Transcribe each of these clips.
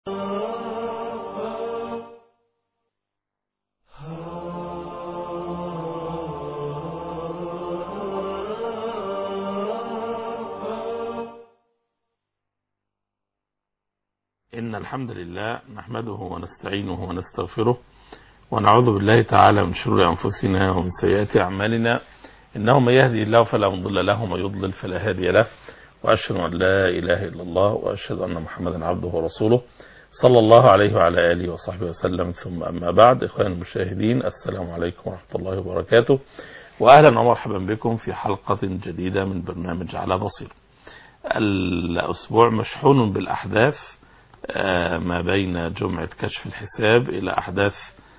إن الحمد لله نحمده ونستعينه ونستغفره ونعوذ بالله تعالى من شرور أنفسنا ومن سيئات أعمالنا إنه من يهدي الله فلا مضل له ومن يضلل فلا هادي له وأشهد أن لا إله إلا الله وأشهد أن محمدا عبده ورسوله صلى الله عليه وعلى آله وصحبه وسلم ثم أما بعد إخواني المشاهدين السلام عليكم ورحمة الله وبركاته وأهلا ومرحبا بكم في حلقة جديدة من برنامج على بصير الأسبوع مشحون بالأحداث ما بين جمعة كشف الحساب إلى أحداث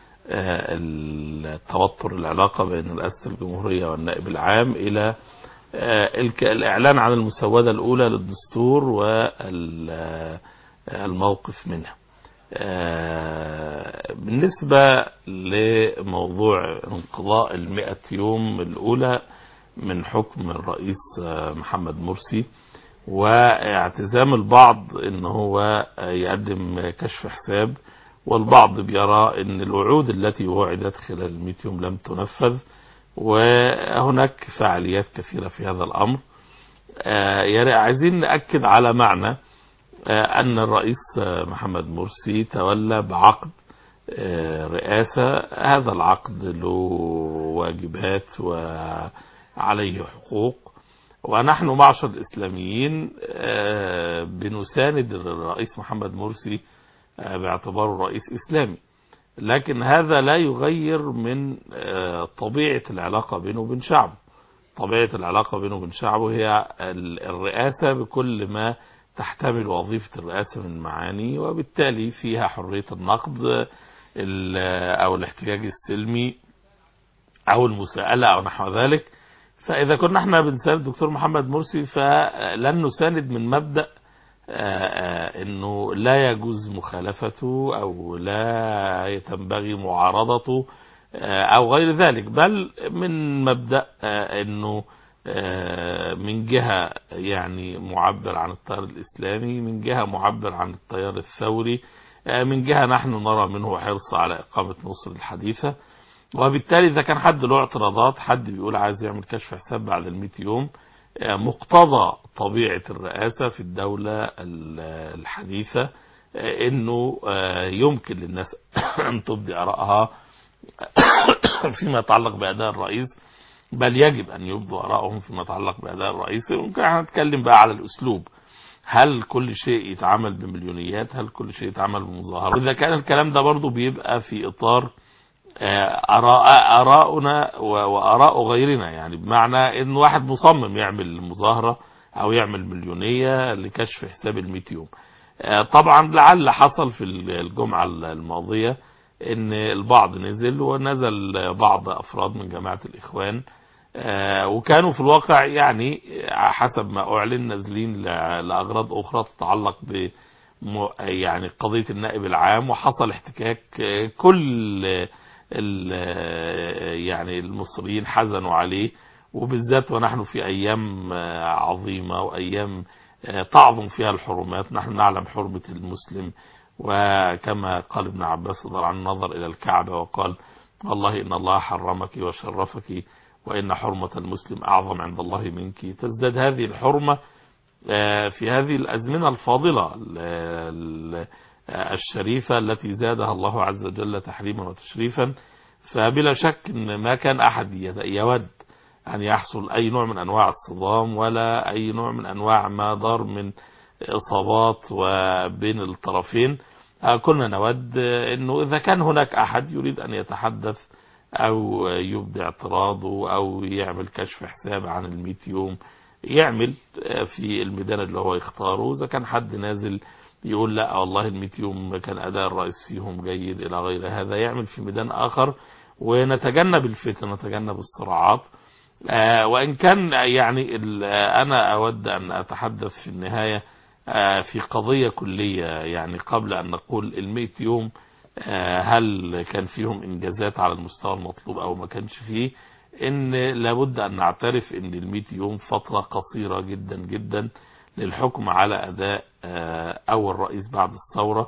التوتر العلاقة بين رئاسة الجمهورية والنائب العام إلى الإعلان عن المسودة الأولى للدستور والموقف منها بالنسبة لموضوع انقضاء المئة يوم الأولى من حكم الرئيس محمد مرسي واعتزام البعض ان هو يقدم كشف حساب والبعض بيرى ان الوعود التي وعدت خلال المئة يوم لم تنفذ وهناك فعاليات كثيرة في هذا الامر عايزين نأكد على معنى ان الرئيس محمد مرسي تولى بعقد رئاسة هذا العقد له واجبات وعليه حقوق ونحن معشر الإسلاميين بنساند الرئيس محمد مرسي باعتباره رئيس إسلامي لكن هذا لا يغير من طبيعة العلاقة بينه وبين شعبه طبيعة العلاقة بينه وبين شعبه هي الرئاسة بكل ما تحتمل وظيفة الرئاسة من معاني وبالتالي فيها حرية النقد أو الاحتجاج السلمي أو المساءلة أو نحو ذلك فإذا كنا احنا بنساند الدكتور محمد مرسي فلن نساند من مبدأ انه لا يجوز مخالفته او لا تنبغي معارضته او غير ذلك بل من مبدأ انه من جهة يعني معبر عن التيار الاسلامي من جهة معبر عن التيار الثوري من جهة نحن نرى منه حرص على اقامة مصر الحديثة وبالتالي إذا كان حد له اعتراضات حد بيقول عايز يعمل كشف حساب بعد ال يوم مقتضى طبيعة الرئاسة في الدولة الحديثة انه يمكن للناس ان تبدي ارائها فيما يتعلق باداء الرئيس بل يجب ان يبدوا ارائهم فيما يتعلق باداء الرئيس ممكن نتكلم بقى على الاسلوب هل كل شيء يتعمل بمليونيات هل كل شيء يتعمل بمظاهرات اذا كان الكلام ده برضو بيبقى في اطار آراء آراؤنا وآراء غيرنا يعني بمعنى إن واحد مصمم يعمل مظاهرة أو يعمل مليونية لكشف حساب المئة يوم طبعا لعل حصل في الجمعة الماضية إن البعض نزل ونزل بعض أفراد من جماعة الإخوان وكانوا في الواقع يعني حسب ما أعلن نازلين لأغراض أخرى تتعلق ب يعني قضية النائب العام وحصل احتكاك كل يعني المصريين حزنوا عليه وبالذات ونحن في أيام عظيمة وأيام تعظم فيها الحرمات نحن نعلم حرمة المسلم وكما قال ابن عباس رضي عن النظر إلى الكعبة وقال والله إن الله حرمك وشرفك وإن حرمة المسلم أعظم عند الله منك تزداد هذه الحرمة في هذه الأزمنة الفاضلة الشريفة التي زادها الله عز وجل تحريما وتشريفا فبلا شك ان ما كان احد يود ان يحصل اي نوع من انواع الصدام ولا اي نوع من انواع ما دار من اصابات وبين الطرفين كنا نود انه اذا كان هناك احد يريد ان يتحدث او يبدي اعتراضه او يعمل كشف حساب عن المئة يوم يعمل في الميدان اللي هو يختاره اذا كان حد نازل يقول لا والله ال يوم كان أداء الرئيس فيهم جيد إلى غير هذا يعمل في ميدان آخر ونتجنب الفتن نتجنب الصراعات آه وإن كان يعني أنا أود أن أتحدث في النهاية آه في قضية كلية يعني قبل أن نقول ال يوم آه هل كان فيهم إنجازات على المستوى المطلوب أو ما كانش فيه إن لابد أن نعترف إن ال يوم فترة قصيرة جدا جدا للحكم على أداء أول رئيس بعد الثورة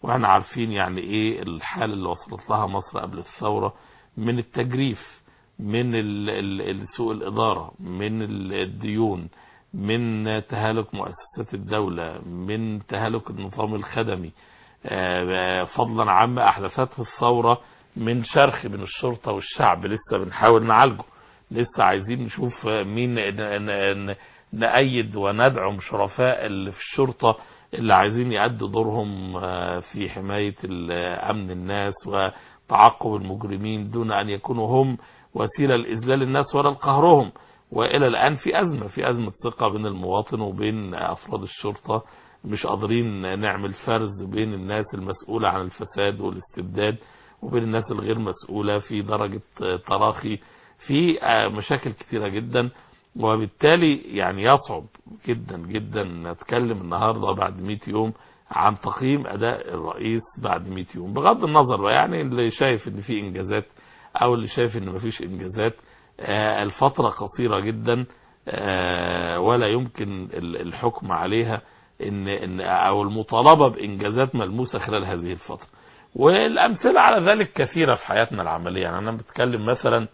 واحنا عارفين يعني ايه الحالة اللي وصلت لها مصر قبل الثورة من التجريف من ال- ال- ال- سوء الإدارة من ال- الديون من تهالك مؤسسات الدولة من تهالك النظام الخدمي آه، فضلا عما أحدثته الثورة من شرخ بين الشرطة والشعب لسه بنحاول نعالجه لسه عايزين نشوف مين ن- ن- ن- نأيد وندعم شرفاء اللي في الشرطة اللي عايزين يأدوا دورهم آه، في حماية ال- أمن الناس وتعقب المجرمين دون أن يكونوا هم وسيلة لإذلال الناس ولا لقهرهم وإلى الآن في أزمة في أزمة ثقة بين المواطن وبين أفراد الشرطة مش قادرين نعمل فرز بين الناس المسؤولة عن الفساد والاستبداد وبين الناس الغير مسؤولة في درجة تراخي في مشاكل كثيرة جدا وبالتالي يعني يصعب جدا جدا نتكلم النهاردة بعد 100 يوم عن تقييم أداء الرئيس بعد 100 يوم بغض النظر بقى يعني اللي شايف ان في انجازات او اللي شايف ان مفيش انجازات آه، الفترة قصيرة جدا آه، ولا يمكن ال- الحكم عليها ان ان او المطالبة بانجازات ملموسة خلال هذه الفترة والامثلة على ذلك كثيرة في حياتنا العملية يعني انا بتكلم مثلا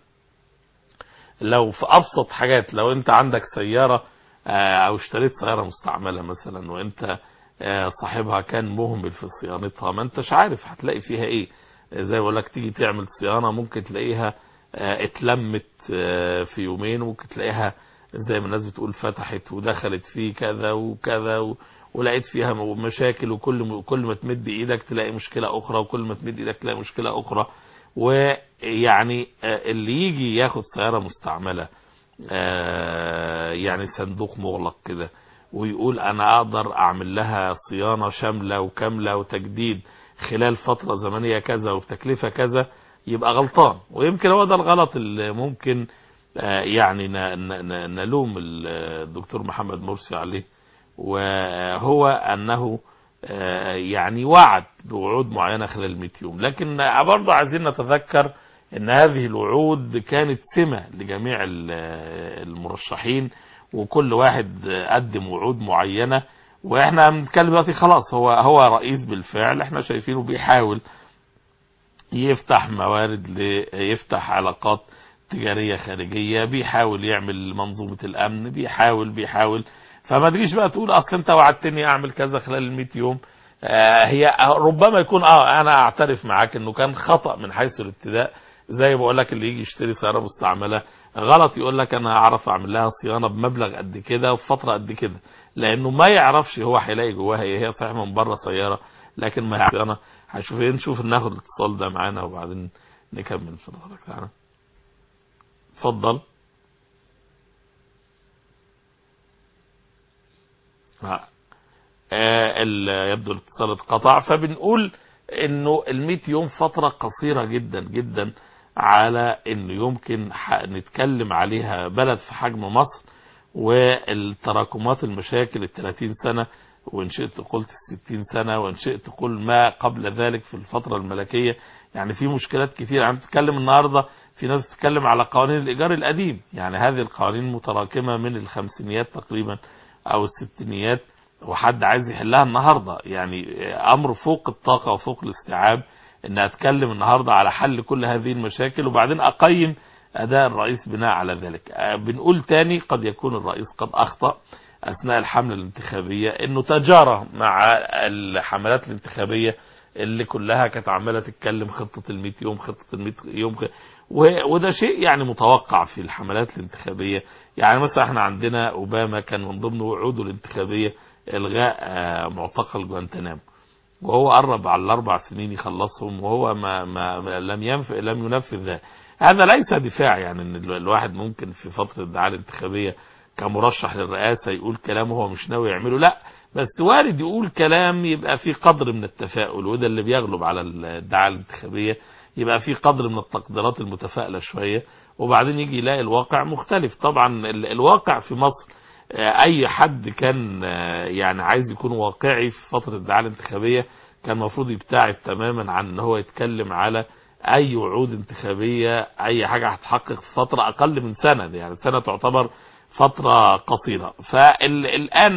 لو في ابسط حاجات لو انت عندك سيارة آه، او اشتريت سيارة مستعملة مثلا وانت آه، صاحبها كان مهمل في صيانتها ما انتش عارف هتلاقي فيها ايه زي ما بقول لك تيجي تعمل صيانة ممكن تلاقيها آه، اتلمت آه، في يومين وممكن تلاقيها زي ما الناس بتقول فتحت ودخلت فيه كذا وكذا و... ولقيت فيها م- مشاكل وكل م... كل ما تمد ايدك تلاقي مشكلة اخرى وكل ما تمد ايدك تلاقي مشكلة اخرى ويعني آه، اللي يجي ياخد سيارة مستعملة آه، يعني صندوق مغلق كده ويقول انا اقدر اعمل لها صيانة شاملة وكاملة وتجديد خلال فترة زمنية كذا وبتكلفة كذا يبقى غلطان ويمكن هو ده الغلط اللي ممكن آه، يعني ن- ن- ن- نلوم ال- الدكتور محمد مرسي عليه وهو انه آه، يعني وعد بوعود معينة خلال 100 يوم لكن برضه عايزين نتذكر ان هذه الوعود كانت سمة لجميع ال- المرشحين وكل واحد قدم وعود معينة واحنا بنتكلم دلوقتي خلاص هو هو رئيس بالفعل احنا شايفينه بيحاول يفتح موارد ل- يفتح علاقات تجارية خارجية بيحاول يعمل منظومة الأمن بيحاول بيحاول فما تجيش بقى تقول أصل أنت وعدتني أعمل كذا خلال ال 100 يوم آه هي ربما يكون اه انا اعترف معاك انه كان خطأ من حيث الابتداء زي بقول لك اللي يجي يشتري سيارة مستعملة غلط يقول لك انا هعرف اعمل لها صيانة بمبلغ قد كده وفي فترة قد كده لانه ما يعرفش هو هيلاقي جواها ايه هي صحيح من بره سيارة لكن ما يعرفش صيانة هنشوف ايه نشوف ناخد الاتصال ده معانا وبعدين نكمل في حضرتك تعالى اتفضل ها. آه، ال- يبدو الاتصال اتقطع فبنقول انه ال 100 يوم فترة قصيرة جدا جدا على انه يمكن ح- نتكلم عليها بلد في حجم مصر والتراكمات المشاكل ال 30 سنة وان شئت قلت ال 60 سنة وان شئت قل ما قبل ذلك في الفترة الملكية يعني في مشكلات كثيرة يعني بتتكلم النهاردة في ناس بتتكلم على قوانين الإيجار القديم يعني هذه القوانين متراكمة من الخمسينيات تقريبا أو الستينيات وحد عايز يحلها النهاردة يعني أمر فوق الطاقة وفوق الاستيعاب ان اتكلم النهاردة على حل كل هذه المشاكل وبعدين اقيم اداء الرئيس بناء على ذلك آه، بنقول تاني قد يكون الرئيس قد اخطأ اثناء الحملة الانتخابية انه تجارة مع الحملات الانتخابية اللي كلها كانت عمالة تتكلم خطة ال يوم خطة ال يوم خ... و- وده شيء يعني متوقع في الحملات الانتخابية يعني مثلا احنا عندنا اوباما كان من ضمن وعوده الانتخابية الغاء آه، معتقل جوانتنامو وهو قرب على الاربع سنين يخلصهم وهو ما, ما ما- لم ينف لم ينفذ ذلك هذا ليس دفاع يعني ان ال- الواحد ممكن في فتره الدعايه الانتخابيه كمرشح للرئاسه يقول كلام هو مش ناوي يعمله لا بس وارد يقول كلام يبقى في قدر من التفاؤل وده اللي بيغلب على الدعايه الانتخابيه يبقى في قدر من التقديرات المتفائله شويه وبعدين يجي يلاقي الواقع مختلف طبعا ال- الواقع في مصر آه، اي حد كان آه، يعني عايز يكون واقعي في فتره الدعايه الانتخابيه كان المفروض يبتعد تماما عن ان هو يتكلم على اي وعود انتخابيه اي حاجه هتحقق في فتره اقل من سنه دي يعني سنه تعتبر فتره قصيره فالان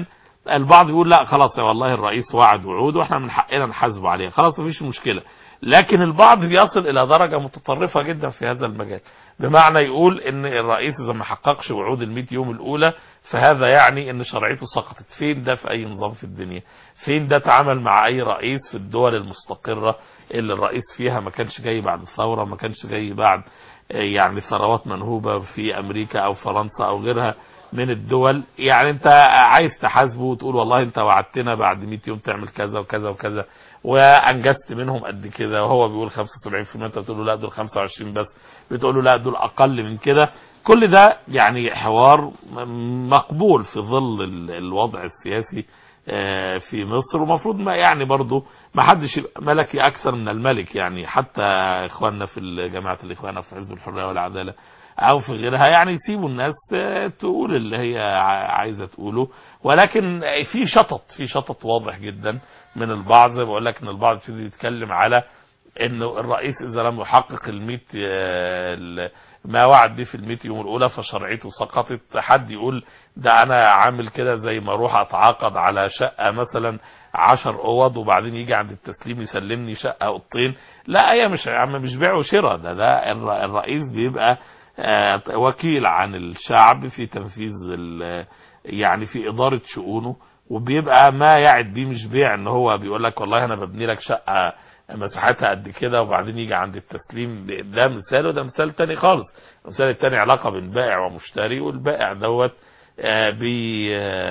البعض يقول لا خلاص يا والله الرئيس وعد وعود واحنا من حقنا نحاسبه عليها خلاص مفيش مشكله لكن البعض بيصل الى درجه متطرفه جدا في هذا المجال بمعنى يقول ان الرئيس اذا ما حققش وعود ال 100 يوم الاولى فهذا يعني ان شرعيته سقطت فين ده في اي نظام في الدنيا فين ده اتعامل مع اي رئيس في الدول المستقره اللي الرئيس فيها ما كانش جاي بعد الثوره ما كانش جاي بعد يعني ثروات منهوبه في امريكا او فرنسا او غيرها من الدول يعني انت عايز تحاسبه وتقول والله انت وعدتنا بعد 100 يوم تعمل كذا وكذا وكذا وانجزت منهم قد كده وهو بيقول 75% انت تقول له لا دول 25 بس بتقول له لا دول اقل من كده كل ده يعني حوار مقبول في ظل الوضع السياسي في مصر ومفروض ما يعني برضه ما حدش يبقى ملكي اكثر من الملك يعني حتى اخواننا في جماعه الاخوان في حزب الحريه والعداله او في غيرها يعني يسيبوا الناس تقول اللي هي عايزه تقوله ولكن في شطط في شطط واضح جدا من البعض زي ما بقول لك ان البعض يبتدي يتكلم على انه الرئيس اذا لم يحقق ال ما وعد به في ال 100 يوم الاولى فشرعيته سقطت حد يقول ده انا عامل كده زي ما اروح اتعاقد على شقه مثلا 10 اوض وبعدين يجي عند التسليم يسلمني شقه اوضتين لا هي مش عم مش بيع وشراء ده ده الرئيس بيبقى وكيل عن الشعب في تنفيذ يعني في اداره شؤونه وبيبقى ما يعد بيه مش بيع ان هو بيقول لك والله انا ببني لك شقه مساحتها قد كده وبعدين يجي عند التسليم ده مثال وده مثال تاني خالص المثال التاني علاقه بين بائع ومشتري والبائع دوت بي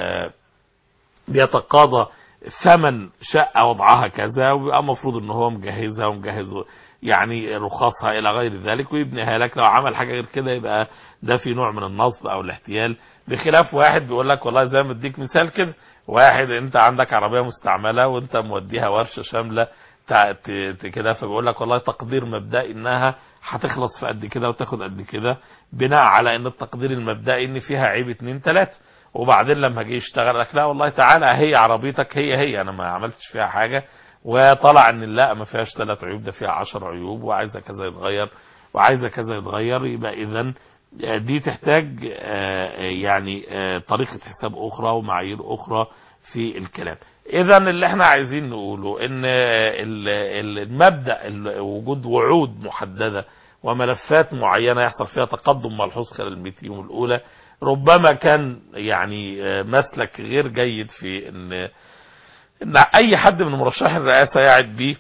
بيتقاضى ثمن شقه وضعها كذا وبيبقى المفروض ان هو مجهزها ومجهز يعني رخصها الى غير ذلك ويبنيها لك لو عمل حاجه غير كده يبقى ده في نوع من النصب او الاحتيال بخلاف واحد بيقول لك والله زي ما اديك مثال كده واحد انت عندك عربيه مستعمله وانت موديها ورشه شامله كده فبيقول لك والله تقدير مبدئي انها هتخلص في قد كده وتاخد قد كده بناء على ان التقدير المبدئي ان فيها عيب اتنين تلاته وبعدين لما جه يشتغل لك لا والله تعالى هي عربيتك هي هي انا ما عملتش فيها حاجه وطلع ان لا ما فيهاش ثلاث عيوب ده فيها 10 عيوب وعايزه كذا يتغير وعايزه كذا يتغير يبقى اذا دي تحتاج يعني طريقه حساب اخرى ومعايير اخرى في الكلام اذا اللي احنا عايزين نقوله ان المبدا وجود وعود محدده وملفات معينه يحصل فيها تقدم ملحوظ خلال ال 100 يوم الاولى ربما كان يعني مسلك غير جيد في ان ان اي حد من مرشحي الرئاسه يعد به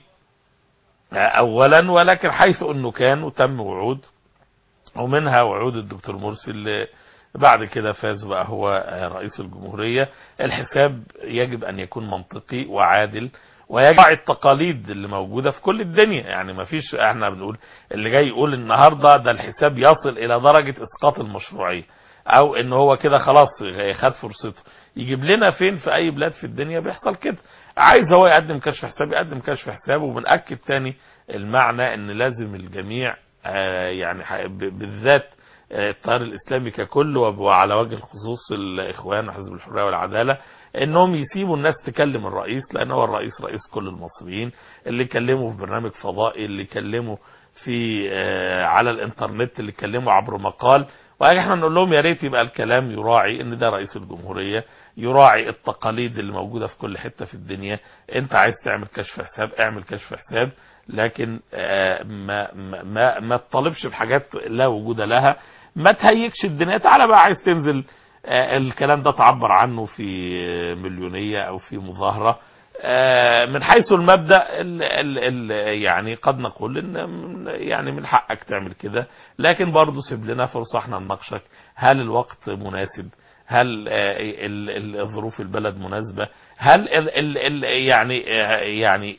اولا ولكن حيث انه كان وتم وعود ومنها وعود الدكتور مرسي اللي بعد كده فاز بقى هو رئيس الجمهورية الحساب يجب أن يكون منطقي وعادل ويجب التقاليد اللي موجودة في كل الدنيا يعني ما فيش احنا بنقول اللي جاي يقول النهاردة ده الحساب يصل إلى درجة إسقاط المشروعية أو إن هو كده خلاص خد فرصته يجيب لنا فين في أي بلاد في الدنيا بيحصل كده عايز هو يقدم كشف حساب يقدم كشف حساب وبنأكد تاني المعنى إن لازم الجميع يعني بالذات التيار الاسلامي ككل وعلى وجه الخصوص الاخوان وحزب الحريه والعداله انهم يسيبوا الناس تكلم الرئيس لان هو الرئيس رئيس كل المصريين اللي كلموا في برنامج فضائي اللي كلموا في على الانترنت اللي كلموا عبر مقال واحنا نقول لهم يا ريت يبقى الكلام يراعي ان ده رئيس الجمهوريه يراعي التقاليد اللي موجوده في كل حته في الدنيا انت عايز تعمل كشف حساب اعمل كشف حساب لكن ما ما ما تطالبش بحاجات لا وجود لها ما تهيكش الدنيا تعالى بقى عايز تنزل الكلام ده تعبر عنه في مليونية او في مظاهرة من حيث المبدأ ال ال ال يعني قد نقول ان يعني من حقك تعمل كده لكن برضه سيب لنا فرصة احنا نناقشك هل الوقت مناسب هل الظروف البلد مناسبة هل ال ال ال يعني يعني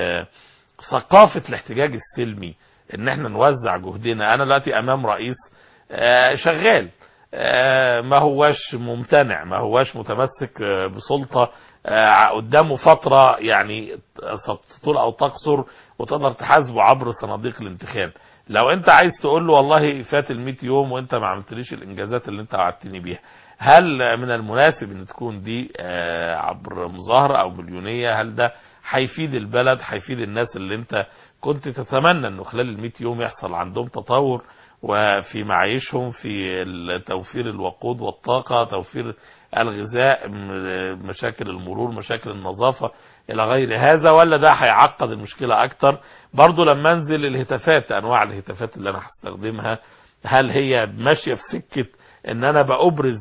ثقافة الاحتجاج السلمي ان احنا نوزع جهدنا انا دلوقتي امام رئيس شغال ما هواش ممتنع ما هواش متمسك بسلطة قدامه فترة يعني تطول او تقصر وتقدر تحاسبه عبر صناديق الانتخاب لو انت عايز تقول له والله فات ال 100 يوم وانت ما عملتليش الانجازات اللي انت وعدتني بيها هل من المناسب ان تكون دي عبر مظاهرة او مليونية هل ده هيفيد البلد هيفيد الناس اللي انت كنت تتمنى انه خلال ال 100 يوم يحصل عندهم تطور وفي معايشهم في توفير الوقود والطاقة توفير الغذاء م- مشاكل المرور مشاكل النظافة إلى غير هذا ولا ده هيعقد المشكلة أكتر برضو لما أنزل الهتافات أنواع الهتافات اللي أنا هستخدمها هل هي ماشية في سكة ان انا بأبرز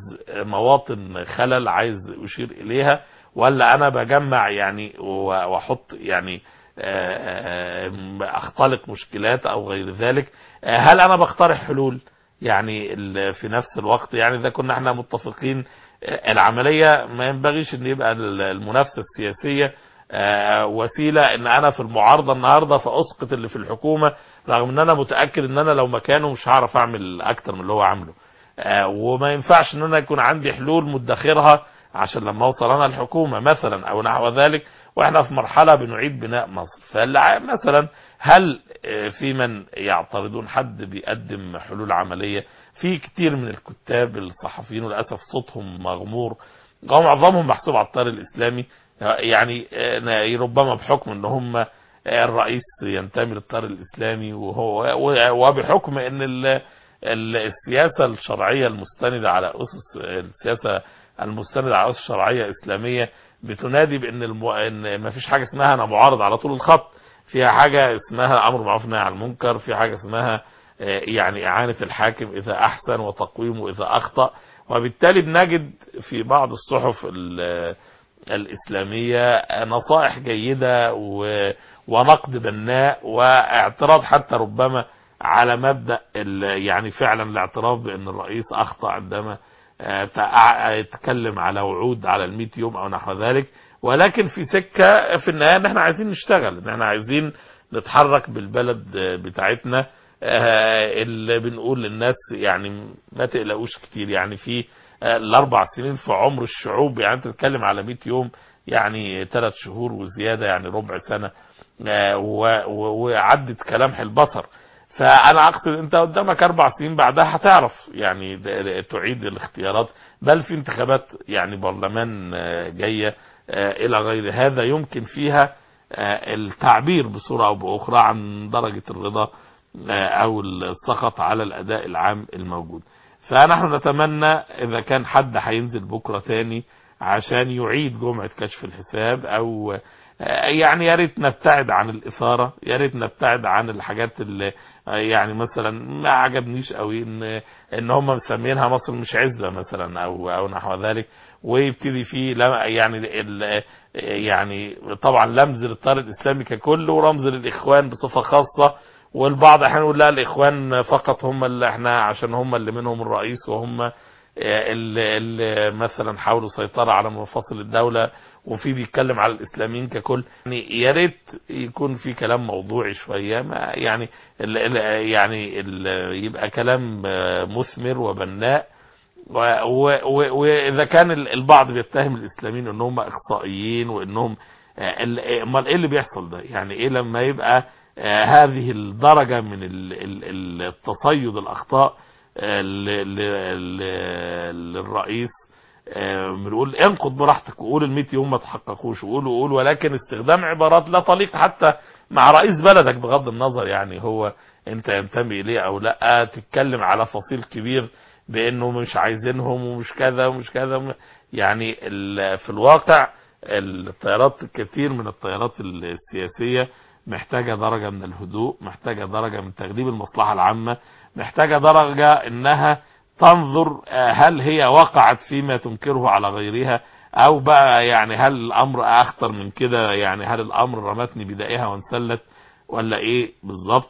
مواطن خلل عايز اشير اليها ولا انا بجمع يعني و- واحط يعني آه، آه، اختلق مشكلات او غير ذلك آه، هل انا بقترح حلول يعني ال- في نفس الوقت يعني اذا كنا احنا متفقين آه، العملية ما ينبغيش ان يبقى ال- المنافسة السياسية آه، وسيلة ان انا في المعارضة النهاردة فاسقط اللي في الحكومة رغم ان انا متأكد ان انا لو مكانه مش هعرف اعمل اكتر من اللي هو عامله آه، وما ينفعش ان انا يكون عندي حلول مدخرها عشان لما اوصل انا الحكومة مثلا او نحو ذلك واحنا في مرحلة بنعيد بناء مصر فمثلا هل آه، في من يعترضون حد بيقدم حلول عملية في كتير من الكتاب الصحفيين وللأسف صوتهم مغمور هم معظمهم محسوب على الطار الإسلامي آه، يعني آه، ربما بحكم ان هم آه، الرئيس ينتمي للطار الإسلامي وهو وبحكم ان ال- ال- السياسة الشرعية المستندة على أسس السياسة المستندة على أسس شرعية إسلامية بتنادي بأن المو... إن ما فيش حاجة اسمها أنا معارض على طول الخط فيها حاجة اسمها أمر معروف نهي عن المنكر في حاجة اسمها آه، يعني إعانة الحاكم إذا أحسن وتقويمه إذا أخطأ وبالتالي بنجد في بعض الصحف ال- الإسلامية نصائح جيدة و- ونقد بناء واعتراض حتى ربما على مبدأ ال- يعني فعلا الاعتراف بأن الرئيس أخطأ عندما آه، تع- يتكلم على وعود على المئة يوم أو نحو ذلك ولكن في سكة في النهاية ان احنا عايزين نشتغل ان احنا عايزين نتحرك بالبلد آه، بتاعتنا آه، اللي بنقول للناس يعني ما تقلقوش كتير يعني في آه، الاربع سنين في عمر الشعوب يعني انت تتكلم على 100 يوم يعني ثلاث شهور وزيادة يعني ربع سنة آه، و- و- وعدت كلامح البصر فانا اقصد انت قدامك اربع سنين بعدها هتعرف يعني د- د- تعيد الاختيارات بل في انتخابات يعني برلمان آه، جايه آه، الى غير هذا يمكن فيها آه، التعبير بصوره او باخرى عن درجه الرضا آه، او السخط على الاداء العام الموجود فنحن نتمنى اذا كان حد هينزل بكره تاني عشان يعيد جمعه كشف الحساب او آه، يعني يا ريت نبتعد عن الاثاره يا ريت نبتعد عن الحاجات اللي آه، يعني مثلا ما عجبنيش قوي ان ان هم مسمينها مصر مش عزبه مثلا او او نحو ذلك ويبتدي فيه لم- يعني ال- يعني طبعا لمز للطار الاسلامي ككل ورمز للاخوان بصفه خاصه والبعض احيانا يقول لا الاخوان فقط هم اللي احنا عشان هم اللي منهم الرئيس وهم اللي, اللي مثلا حاولوا سيطرة على مفاصل الدولة وفي بيتكلم على الاسلاميين ككل يعني يا ريت يكون في كلام موضوعي شوية ما يعني ال ال يعني ال يبقى كلام آه، مثمر وبناء و- و- و- واذا كان ال- البعض بيتهم الاسلاميين ان هم اقصائيين وانهم آه، ال- امال ايه اللي بيحصل ده يعني ايه لما يبقى آه، هذه الدرجة من ال- ال- ال- التصيد الاخطاء آه، ل- ل- ل- للرئيس آه، بنقول انقض براحتك وقول ال 100 يوم ما تحققوش وقول وقول ولكن استخدام عبارات لا تليق حتى مع رئيس بلدك بغض النظر يعني هو انت ينتمي اليه او لا تتكلم على فصيل كبير بانه مش عايزينهم ومش كذا ومش كذا يعني ال- في الواقع التيارات كثير من التيارات السياسية محتاجة درجة من الهدوء محتاجة درجة من تغليب المصلحة العامة محتاجة درجة انها تنظر آه، هل هي وقعت فيما تنكره على غيرها او بقى يعني هل الامر اخطر من كده يعني هل الامر رمتني بدائها وانسلت ولا ايه بالظبط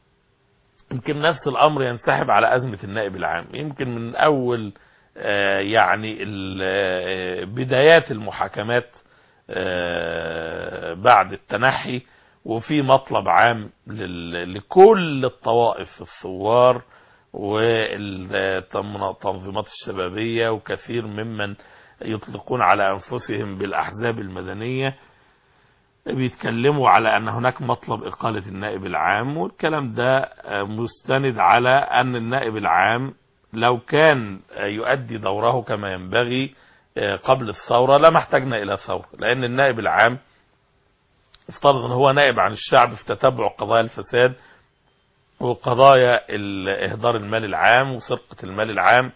يمكن نفس الامر ينسحب على ازمة النائب العام يمكن من اول آه، يعني ال- آه، بدايات المحاكمات آه، بعد التنحي وفي مطلب عام لل- لكل الطوائف الثوار والتنظيمات الشبابية وكثير ممن يطلقون على أنفسهم بالأحزاب المدنية بيتكلموا على أن هناك مطلب إقالة النائب العام والكلام ده مستند على أن النائب العام لو كان يؤدي دوره كما ينبغي قبل الثورة لما احتاجنا إلى ثورة لأن النائب العام افترض أن هو نائب عن الشعب في تتبع قضايا الفساد وقضايا ال- إهدار المال العام وسرقة المال العام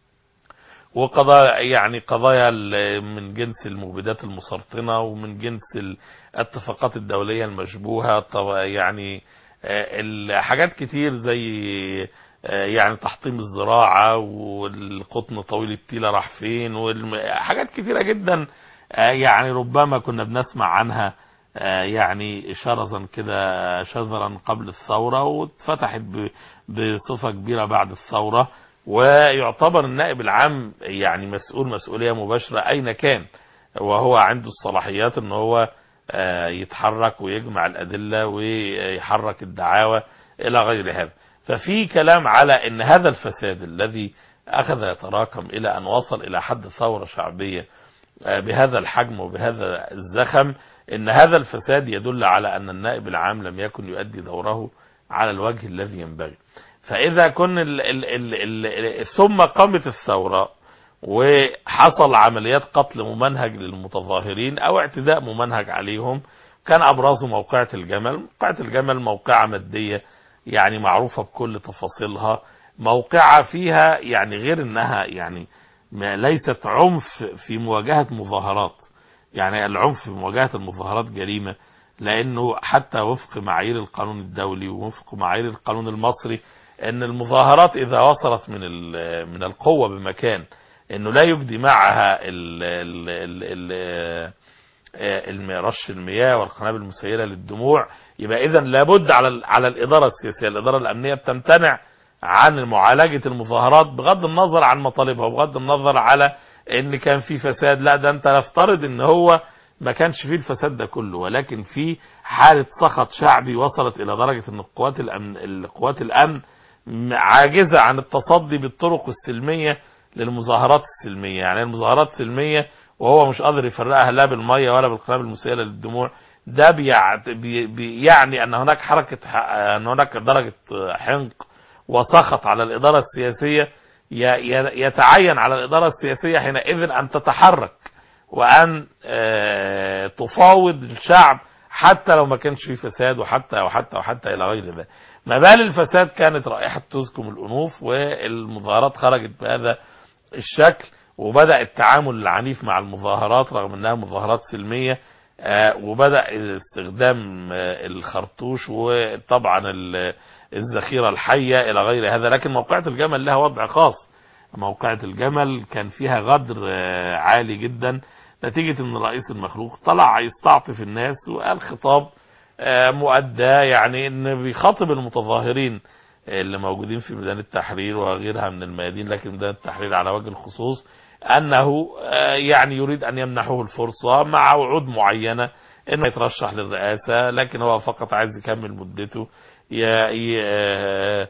وقضايا يعني قضايا ال- من جنس المبيدات المسرطنة ومن جنس الاتفاقات الدولية المشبوهة طب- يعني آه، الحاجات كتير زي آه، يعني تحطيم الزراعة والقطن طويل التيلة راح فين وحاجات كتيرة جدا آه، يعني ربما كنا بنسمع عنها آه، يعني شرزا كده شذرا قبل الثورة واتفتحت ب- بصفة كبيرة بعد الثورة ويعتبر النائب العام يعني مسؤول مسؤولية مباشرة أين كان وهو عنده الصلاحيات ان هو آه، يتحرك ويجمع الأدلة ويحرك الدعاوى إلى غير هذا ففي كلام على ان هذا الفساد الذي أخذ يتراكم إلى أن وصل إلى حد ثورة شعبية آه، بهذا الحجم وبهذا الزخم ان هذا الفساد يدل على ان النائب العام لم يكن يؤدي دوره على الوجه الذي ينبغي فاذا كن ال ال ال ال ثم قامت الثوره وحصل عمليات قتل ممنهج للمتظاهرين او اعتداء ممنهج عليهم كان ابرزه موقعة الجمل موقعة الجمل موقعة مادية يعني معروفة بكل تفاصيلها موقعة فيها يعني غير انها يعني ما ليست عنف في مواجهة مظاهرات يعني العنف في مواجهة المظاهرات جريمة لأنه حتى وفق معايير القانون الدولي ووفق معايير القانون المصري أن المظاهرات إذا وصلت من ال- من القوة بمكان أنه لا يجدي معها ال ال ال ال الم- رش المياه والقنابل المسيلة للدموع يبقى إذا لابد على ال- على الإدارة السياسية الإدارة الأمنية بتمتنع عن معالجة المظاهرات بغض النظر عن مطالبها وبغض النظر على ان كان في فساد لا ده انت نفترض ان هو ما كانش فيه الفساد ده كله ولكن في حالة سخط شعبي وصلت الى درجة ان القوات الامن القوات الامن م- عاجزة عن التصدي بالطرق السلمية للمظاهرات السلمية يعني المظاهرات السلمية وهو مش قادر يفرقها لا بالمية ولا بالقنابل المسيلة للدموع ده بيع- بي- بيعني ان هناك حركة ح- ان هناك درجة حنق وسخط على الإدارة السياسية ي- ي- يتعين على الإدارة السياسية حينئذ أن تتحرك وأن آه، تفاوض الشعب حتى لو ما كانش فيه فساد وحتى وحتى وحتى إلى غير ذلك ما بال الفساد كانت رائحة تزكم الأنوف والمظاهرات خرجت بهذا الشكل وبدأ التعامل العنيف مع المظاهرات رغم أنها مظاهرات سلمية آه، وبدأ استخدام آه، الخرطوش وطبعا ال- الذخيرة الحية إلى غير هذا لكن موقعة الجمل لها وضع خاص موقعة الجمل كان فيها غدر آه، عالي جدا نتيجة ان الرئيس المخلوق طلع يستعطف الناس وقال خطاب آه، مؤدى يعني ان بيخاطب المتظاهرين اللي موجودين في ميدان التحرير وغيرها من الميادين لكن ميدان التحرير على وجه الخصوص انه آه، يعني يريد ان يمنحوه الفرصة مع وعود معينة انه يترشح للرئاسة لكن هو فقط عايز يكمل مدته ي- ي- آه،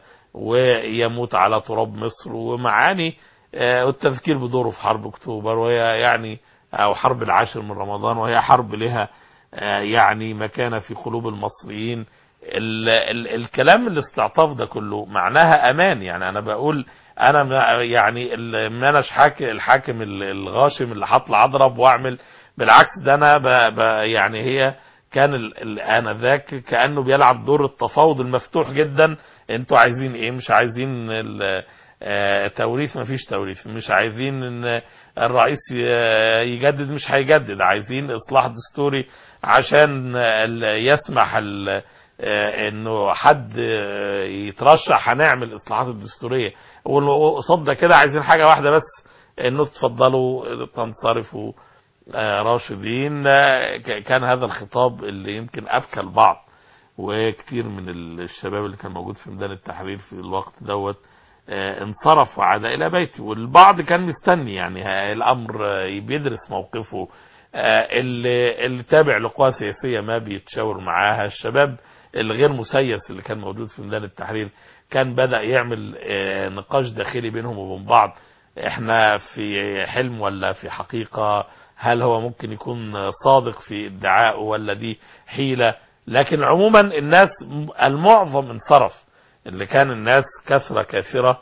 ويموت على تراب مصر ومعاني آه، والتذكير بدوره في حرب اكتوبر وهي يعني او حرب العاشر من رمضان وهي حرب لها آه، يعني مكانة في قلوب المصريين ال ال الكلام الاستعطاف ده كله معناها امان يعني انا بقول انا ما- يعني ال- ما اناش حاكم الحاكم ال- الغاشم اللي هطلع اضرب واعمل بالعكس ده انا ب ب يعني هي كان ال- ال- انذاك كانه بيلعب دور التفاوض المفتوح جدا انتوا عايزين ايه مش عايزين ال- آه، توريث مفيش توريث مش عايزين ان الرئيس ي- يجدد مش هيجدد عايزين اصلاح دستوري عشان ال- يسمح ال- آه، انه حد آه، يترشح هنعمل الاصلاحات الدستوريه وقصاد ده كده عايزين حاجه واحده بس انه تفضلوا تنصرفوا آه، راشدين آه، ك- كان هذا الخطاب اللي يمكن ابكى البعض وكتير من الشباب اللي كان موجود في ميدان التحرير في الوقت دوت آه، انصرف وعاد الى بيته والبعض كان مستني يعني ها- الامر آه، بيدرس موقفه آه، اللي اللي تابع لقوى سياسيه ما بيتشاور معاها الشباب الغير مسيس اللي كان موجود في ميدان التحرير كان بدا يعمل آه، نقاش داخلي بينهم وبين بعض احنا في حلم ولا في حقيقه هل هو ممكن يكون صادق في ادعائه ولا دي حيله لكن عموما الناس المعظم انصرف اللي كان الناس كثرة كثرة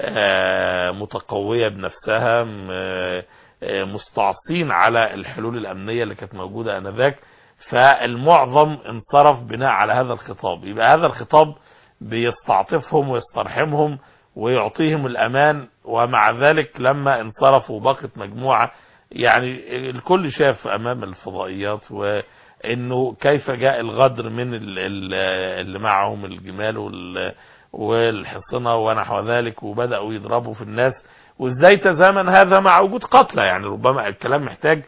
آه، متقوية بنفسها م- آه، مستعصين على الحلول الأمنية اللي كانت موجودة آنذاك فالمعظم انصرف بناء على هذا الخطاب يبقى هذا الخطاب بيستعطفهم ويسترحمهم ويعطيهم الأمان ومع ذلك لما انصرفوا بقت مجموعة يعني الكل شاف أمام الفضائيات وإنه كيف جاء الغدر من ال- ال- اللي معهم الجمال وال- والحصنة ونحو ذلك وبدأوا يضربوا في الناس وازاي تزامن هذا مع وجود قتلى يعني ربما الكلام محتاج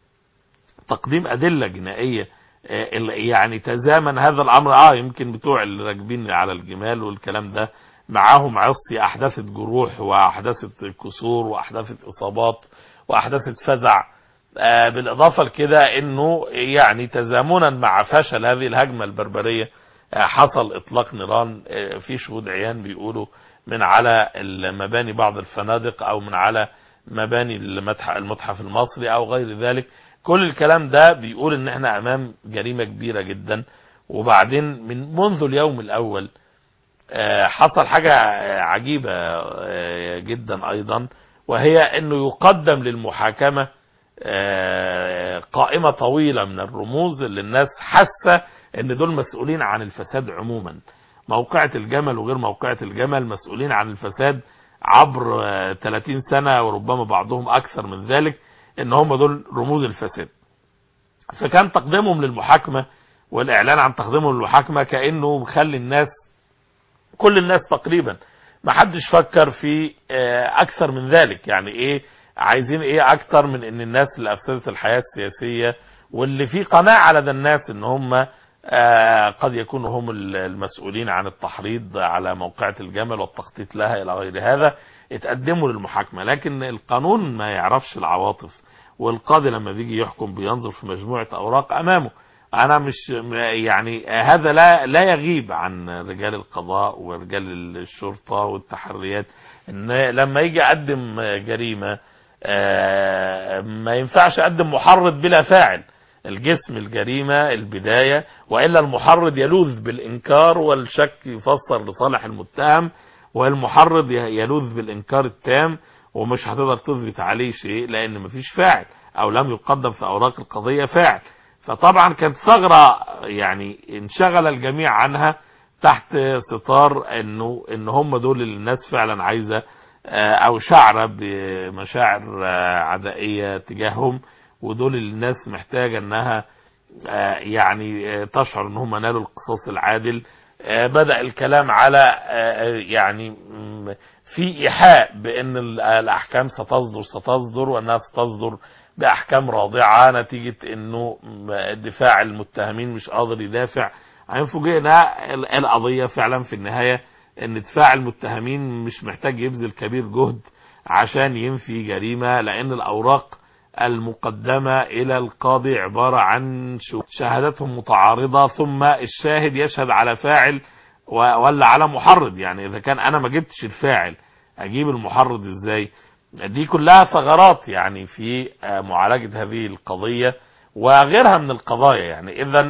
تقديم أدلة جنائية آه، ال- يعني تزامن هذا الأمر اه يمكن بتوع اللي راكبين على الجمال والكلام ده معاهم عصي أحدثت جروح وأحدثت كسور وأحدثت إصابات وأحدثت فزع آه، بالإضافة لكده إنه يعني تزامنا مع فشل هذه الهجمة البربرية آه، حصل إطلاق نيران آه، في شهود عيان بيقولوا من على مباني بعض الفنادق أو من على مباني المتحف, المتحف المصري أو غير ذلك كل الكلام ده بيقول إن إحنا أمام جريمة كبيرة جدا وبعدين من منذ اليوم الأول آه، حصل حاجة آه، عجيبة آه، جدا أيضا وهي أنه يقدم للمحاكمة آه، قائمة طويلة من الرموز اللي الناس حاسة أن دول مسؤولين عن الفساد عموما موقعة الجمل وغير موقعة الجمل مسؤولين عن الفساد عبر آه، 30 سنة وربما بعضهم أكثر من ذلك أن هم دول رموز الفساد فكان تقديمهم للمحاكمة والإعلان عن تقديمهم للمحاكمة كأنه مخلي الناس كل الناس تقريبا ما حدش فكر في آه، اكثر من ذلك يعني ايه عايزين ايه اكتر من ان الناس اللي افسدت الحياة السياسية واللي في قناعة لدى الناس ان هم آه، قد يكونوا هم المسؤولين عن التحريض على موقعة الجمل والتخطيط لها الى غير هذا اتقدموا للمحاكمة لكن القانون ما يعرفش العواطف والقاضي لما بيجي يحكم بينظر في مجموعة اوراق امامه انا مش يعني هذا لا لا يغيب عن رجال القضاء ورجال الشرطه والتحريات ان لما يجي اقدم جريمه آه، ما ينفعش اقدم محرض بلا فاعل الجسم الجريمه البدايه والا المحرض يلوذ بالانكار والشك يفسر لصالح المتهم والمحرض يلوذ بالانكار التام ومش هتقدر تثبت عليه شيء لان مفيش فاعل او لم يقدم في اوراق القضيه فاعل فطبعا كانت ثغرة يعني انشغل الجميع عنها تحت ستار انه ان هم دول اللي الناس فعلا عايزة آه، او شعرة بمشاعر آه، عدائية تجاههم ودول اللي الناس محتاجة انها آه، يعني آه، تشعر ان هم نالوا القصاص العادل آه، بدأ الكلام على آه، يعني م، في إيحاء بأن ال- الأحكام ستصدر ستصدر وأنها ستصدر بأحكام رادعة نتيجة أنه م، دفاع المتهمين مش قادر يدافع عن فوجئنا ال- القضية فعلا في النهاية أن دفاع المتهمين مش محتاج يبذل كبير جهد عشان ينفي جريمة لأن الأوراق المقدمة إلى القاضي عبارة عن شو- شهاداتهم متعارضة ثم الشاهد يشهد على فاعل و- ولا على محرض يعني إذا كان أنا ما جبتش الفاعل أجيب المحرض إزاي دي كلها ثغرات يعني في آه، معالجة هذه القضية وغيرها من القضايا يعني إذا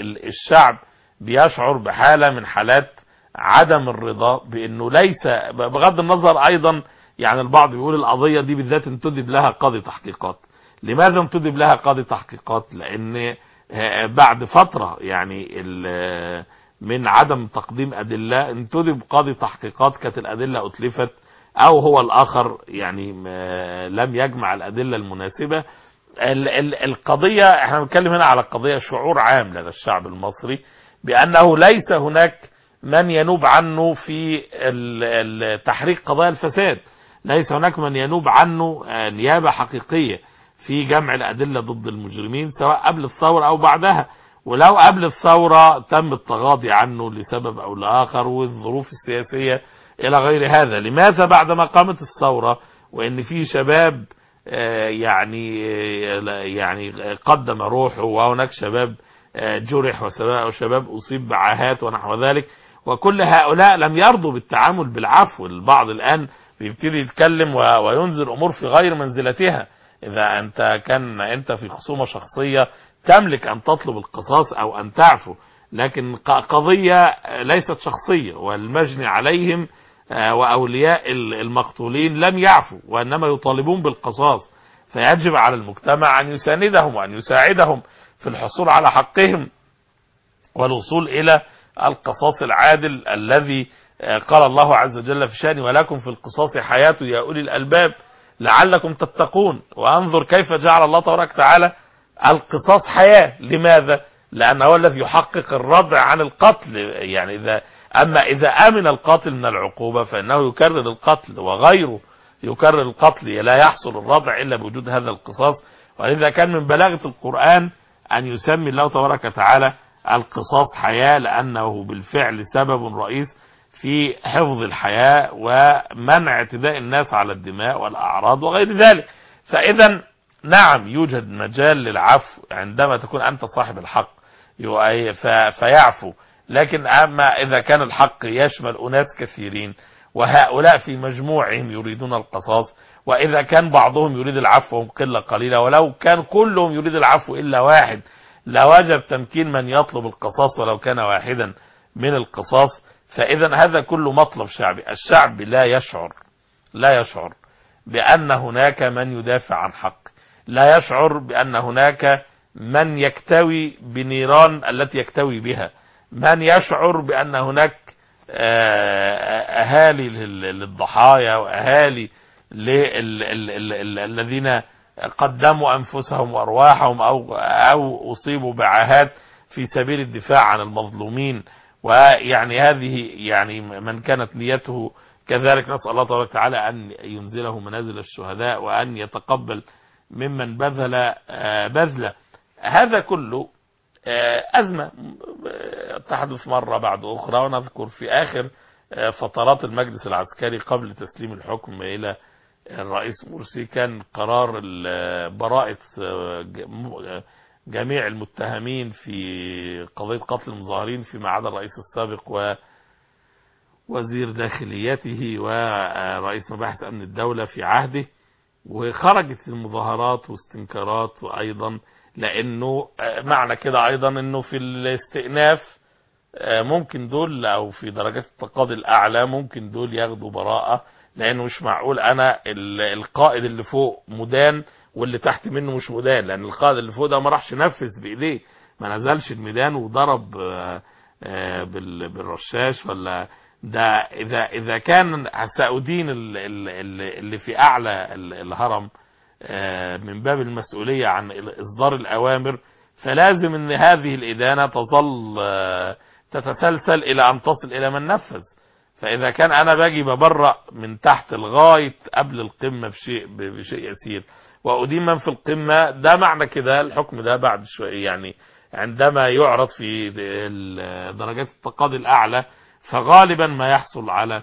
الشعب بيشعر بحالة من حالات عدم الرضا بأنه ليس بغض النظر أيضا يعني البعض بيقول القضية دي بالذات انتدب لها قاضي تحقيقات لماذا انتدب لها قاضي تحقيقات لأن آه، بعد فترة يعني ال- من عدم تقديم أدلة انتدب قاضي تحقيقات كانت الأدلة أتلفت أو هو الآخر يعني ما- لم يجمع الأدلة المناسبة ال- ال- القضية احنا بنتكلم هنا على قضية شعور عام لدى الشعب المصري بأنه ليس هناك من ينوب عنه في ال- ال- تحريك قضايا الفساد ليس هناك من ينوب عنه آه، نيابة حقيقية في جمع الأدلة ضد المجرمين سواء قبل الثورة أو بعدها ولو قبل الثورة تم التغاضي عنه لسبب أو لآخر والظروف السياسية إلى غير هذا لماذا بعدما قامت الثورة وإن في شباب آه، يعني آه، يعني قدم روحه وهناك شباب آه، جرح وسبا- وشباب أصيب بعاهات ونحو ذلك وكل هؤلاء لم يرضوا بالتعامل بالعفو البعض الآن بيبتدي يتكلم و- وينزل أمور في غير منزلتها إذا أنت كان أنت في خصومة شخصية تملك أن تطلب القصاص أو أن تعفو لكن ق- قضية ليست شخصية والمجني عليهم آه، وأولياء ال- المقتولين لم يعفوا وإنما يطالبون بالقصاص فيجب على المجتمع أن يساندهم وأن يساعدهم في الحصول على حقهم والوصول إلى القصاص العادل الذي قال الله عز وجل في شأنه ولكم في القصاص حياة يا أولي الألباب لعلكم تتقون وأنظر كيف جعل الله تبارك وتعالى القصاص حياة لماذا؟ لأنه هو الذي يحقق الردع عن القتل يعني إذا أما إذا أمن القاتل من العقوبة فإنه يكرر القتل وغيره يكرر القتل لا يحصل الردع إلا بوجود هذا القصاص ولذا كان من بلاغة القرآن أن يسمي الله تبارك وتعالى القصاص حياة لأنه بالفعل سبب رئيس في حفظ الحياة ومنع اعتداء الناس على الدماء والأعراض وغير ذلك فإذا نعم يوجد مجال للعفو عندما تكون أنت صاحب الحق فيعفو لكن أما إذا كان الحق يشمل أناس كثيرين وهؤلاء في مجموعهم يريدون القصاص وإذا كان بعضهم يريد العفو وهم قلة قليلة ولو كان كلهم يريد العفو إلا واحد لوجب تمكين من يطلب القصاص ولو كان واحدا من القصاص فإذا هذا كله مطلب شعبي الشعب لا يشعر لا يشعر بأن هناك من يدافع عن حق لا يشعر بأن هناك من يكتوي بنيران التي يكتوي بها من يشعر بأن هناك أهالي للضحايا وأهالي الذين قدموا أنفسهم وأرواحهم أو, أو أصيبوا بعاهات في سبيل الدفاع عن المظلومين ويعني هذه يعني من كانت نيته كذلك نسأل الله تبارك وتعالى أن ينزله منازل الشهداء وأن يتقبل ممن بذل بذله هذا كله أزمة تحدث مرة بعد أخرى ونذكر في آخر فترات المجلس العسكري قبل تسليم الحكم إلى الرئيس مرسي كان قرار براءة جميع المتهمين في قضية قتل المظاهرين فيما عدا الرئيس السابق ووزير داخليته ورئيس مباحث أمن الدولة في عهده وخرجت المظاهرات واستنكارات وأيضا لأنه معنى كده أيضا أنه في الاستئناف ممكن دول أو في درجات التقاضي الأعلى ممكن دول ياخدوا براءة لأنه مش معقول أنا القائد اللي فوق مدان واللي تحت منه مش مدان لأن القائد اللي فوق ده ما راحش نفذ بإيديه ما نزلش الميدان وضرب بالرشاش ولا ده إذا إذا كان سأدين اللي في أعلى الهرم من باب المسؤولية عن إصدار الأوامر فلازم أن هذه الإدانة تظل تتسلسل إلى أن تصل إلى من نفذ فإذا كان أنا باجي ببرأ من تحت لغاية قبل القمة بشيء بشيء يسير وأدين من في القمة ده معنى كده الحكم ده بعد شوية يعني عندما يعرض في درجات التقاضي الأعلى فغالبا ما يحصل على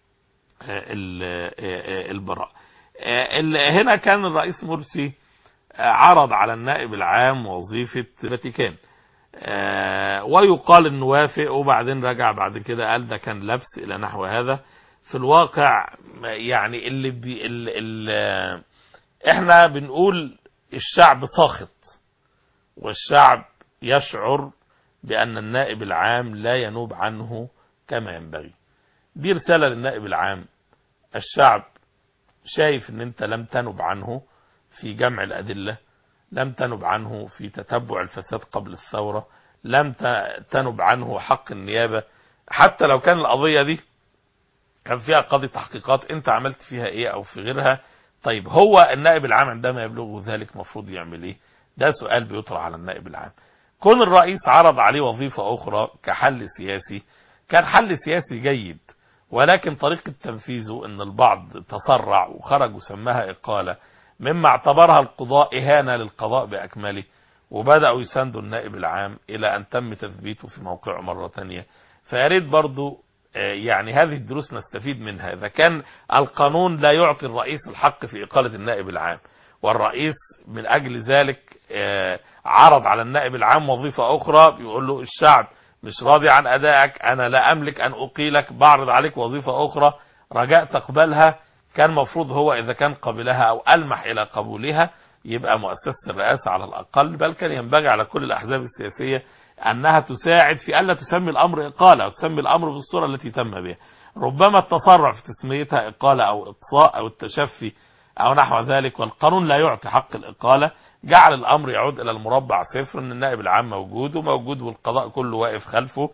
البراء هنا كان الرئيس مرسي عرض على النائب العام وظيفة الفاتيكان ويقال انه وافق وبعدين رجع بعد كده قال ده كان لبس الى نحو هذا في الواقع يعني اللي, بي اللي, اللي احنا بنقول الشعب ساخط والشعب يشعر بان النائب العام لا ينوب عنه كما ينبغي دي رسالة للنائب العام الشعب شايف ان انت لم تنب عنه في جمع الادلة لم تنب عنه في تتبع الفساد قبل الثورة لم تنب عنه حق النيابة حتى لو كان القضية دي كان فيها قضية تحقيقات انت عملت فيها ايه او في غيرها طيب هو النائب العام عندما يبلغه ذلك مفروض يعمل ايه ده سؤال بيطرح على النائب العام كون الرئيس عرض عليه وظيفة اخرى كحل سياسي كان حل سياسي جيد ولكن طريقة تنفيذه ان البعض تسرع وخرج وسماها اقالة مما اعتبرها القضاء اهانة للقضاء باكمله وبدأوا يساندوا النائب العام الى ان تم تثبيته في موقعه مرة تانية فياريت برضو يعني هذه الدروس نستفيد منها إذا كان القانون لا يعطي الرئيس الحق في إقالة النائب العام والرئيس من أجل ذلك عرض على النائب العام وظيفة أخرى بيقول له الشعب مش راضي عن أدائك أنا لا أملك أن أقيلك بعرض عليك وظيفة أخرى رجاء تقبلها كان مفروض هو إذا كان قبلها أو ألمح إلى قبولها يبقى مؤسسة الرئاسة على الأقل بل كان ينبغي على كل الأحزاب السياسية أنها تساعد في ألا تسمي الأمر إقالة أو تسمي الأمر بالصورة التي تم بها ربما التسرع في تسميتها إقالة أو إقصاء أو التشفي أو نحو ذلك والقانون لا يعطي حق الإقالة جعل الأمر يعود إلى المربع صفر أن النائب العام موجود وموجود والقضاء كله واقف خلفه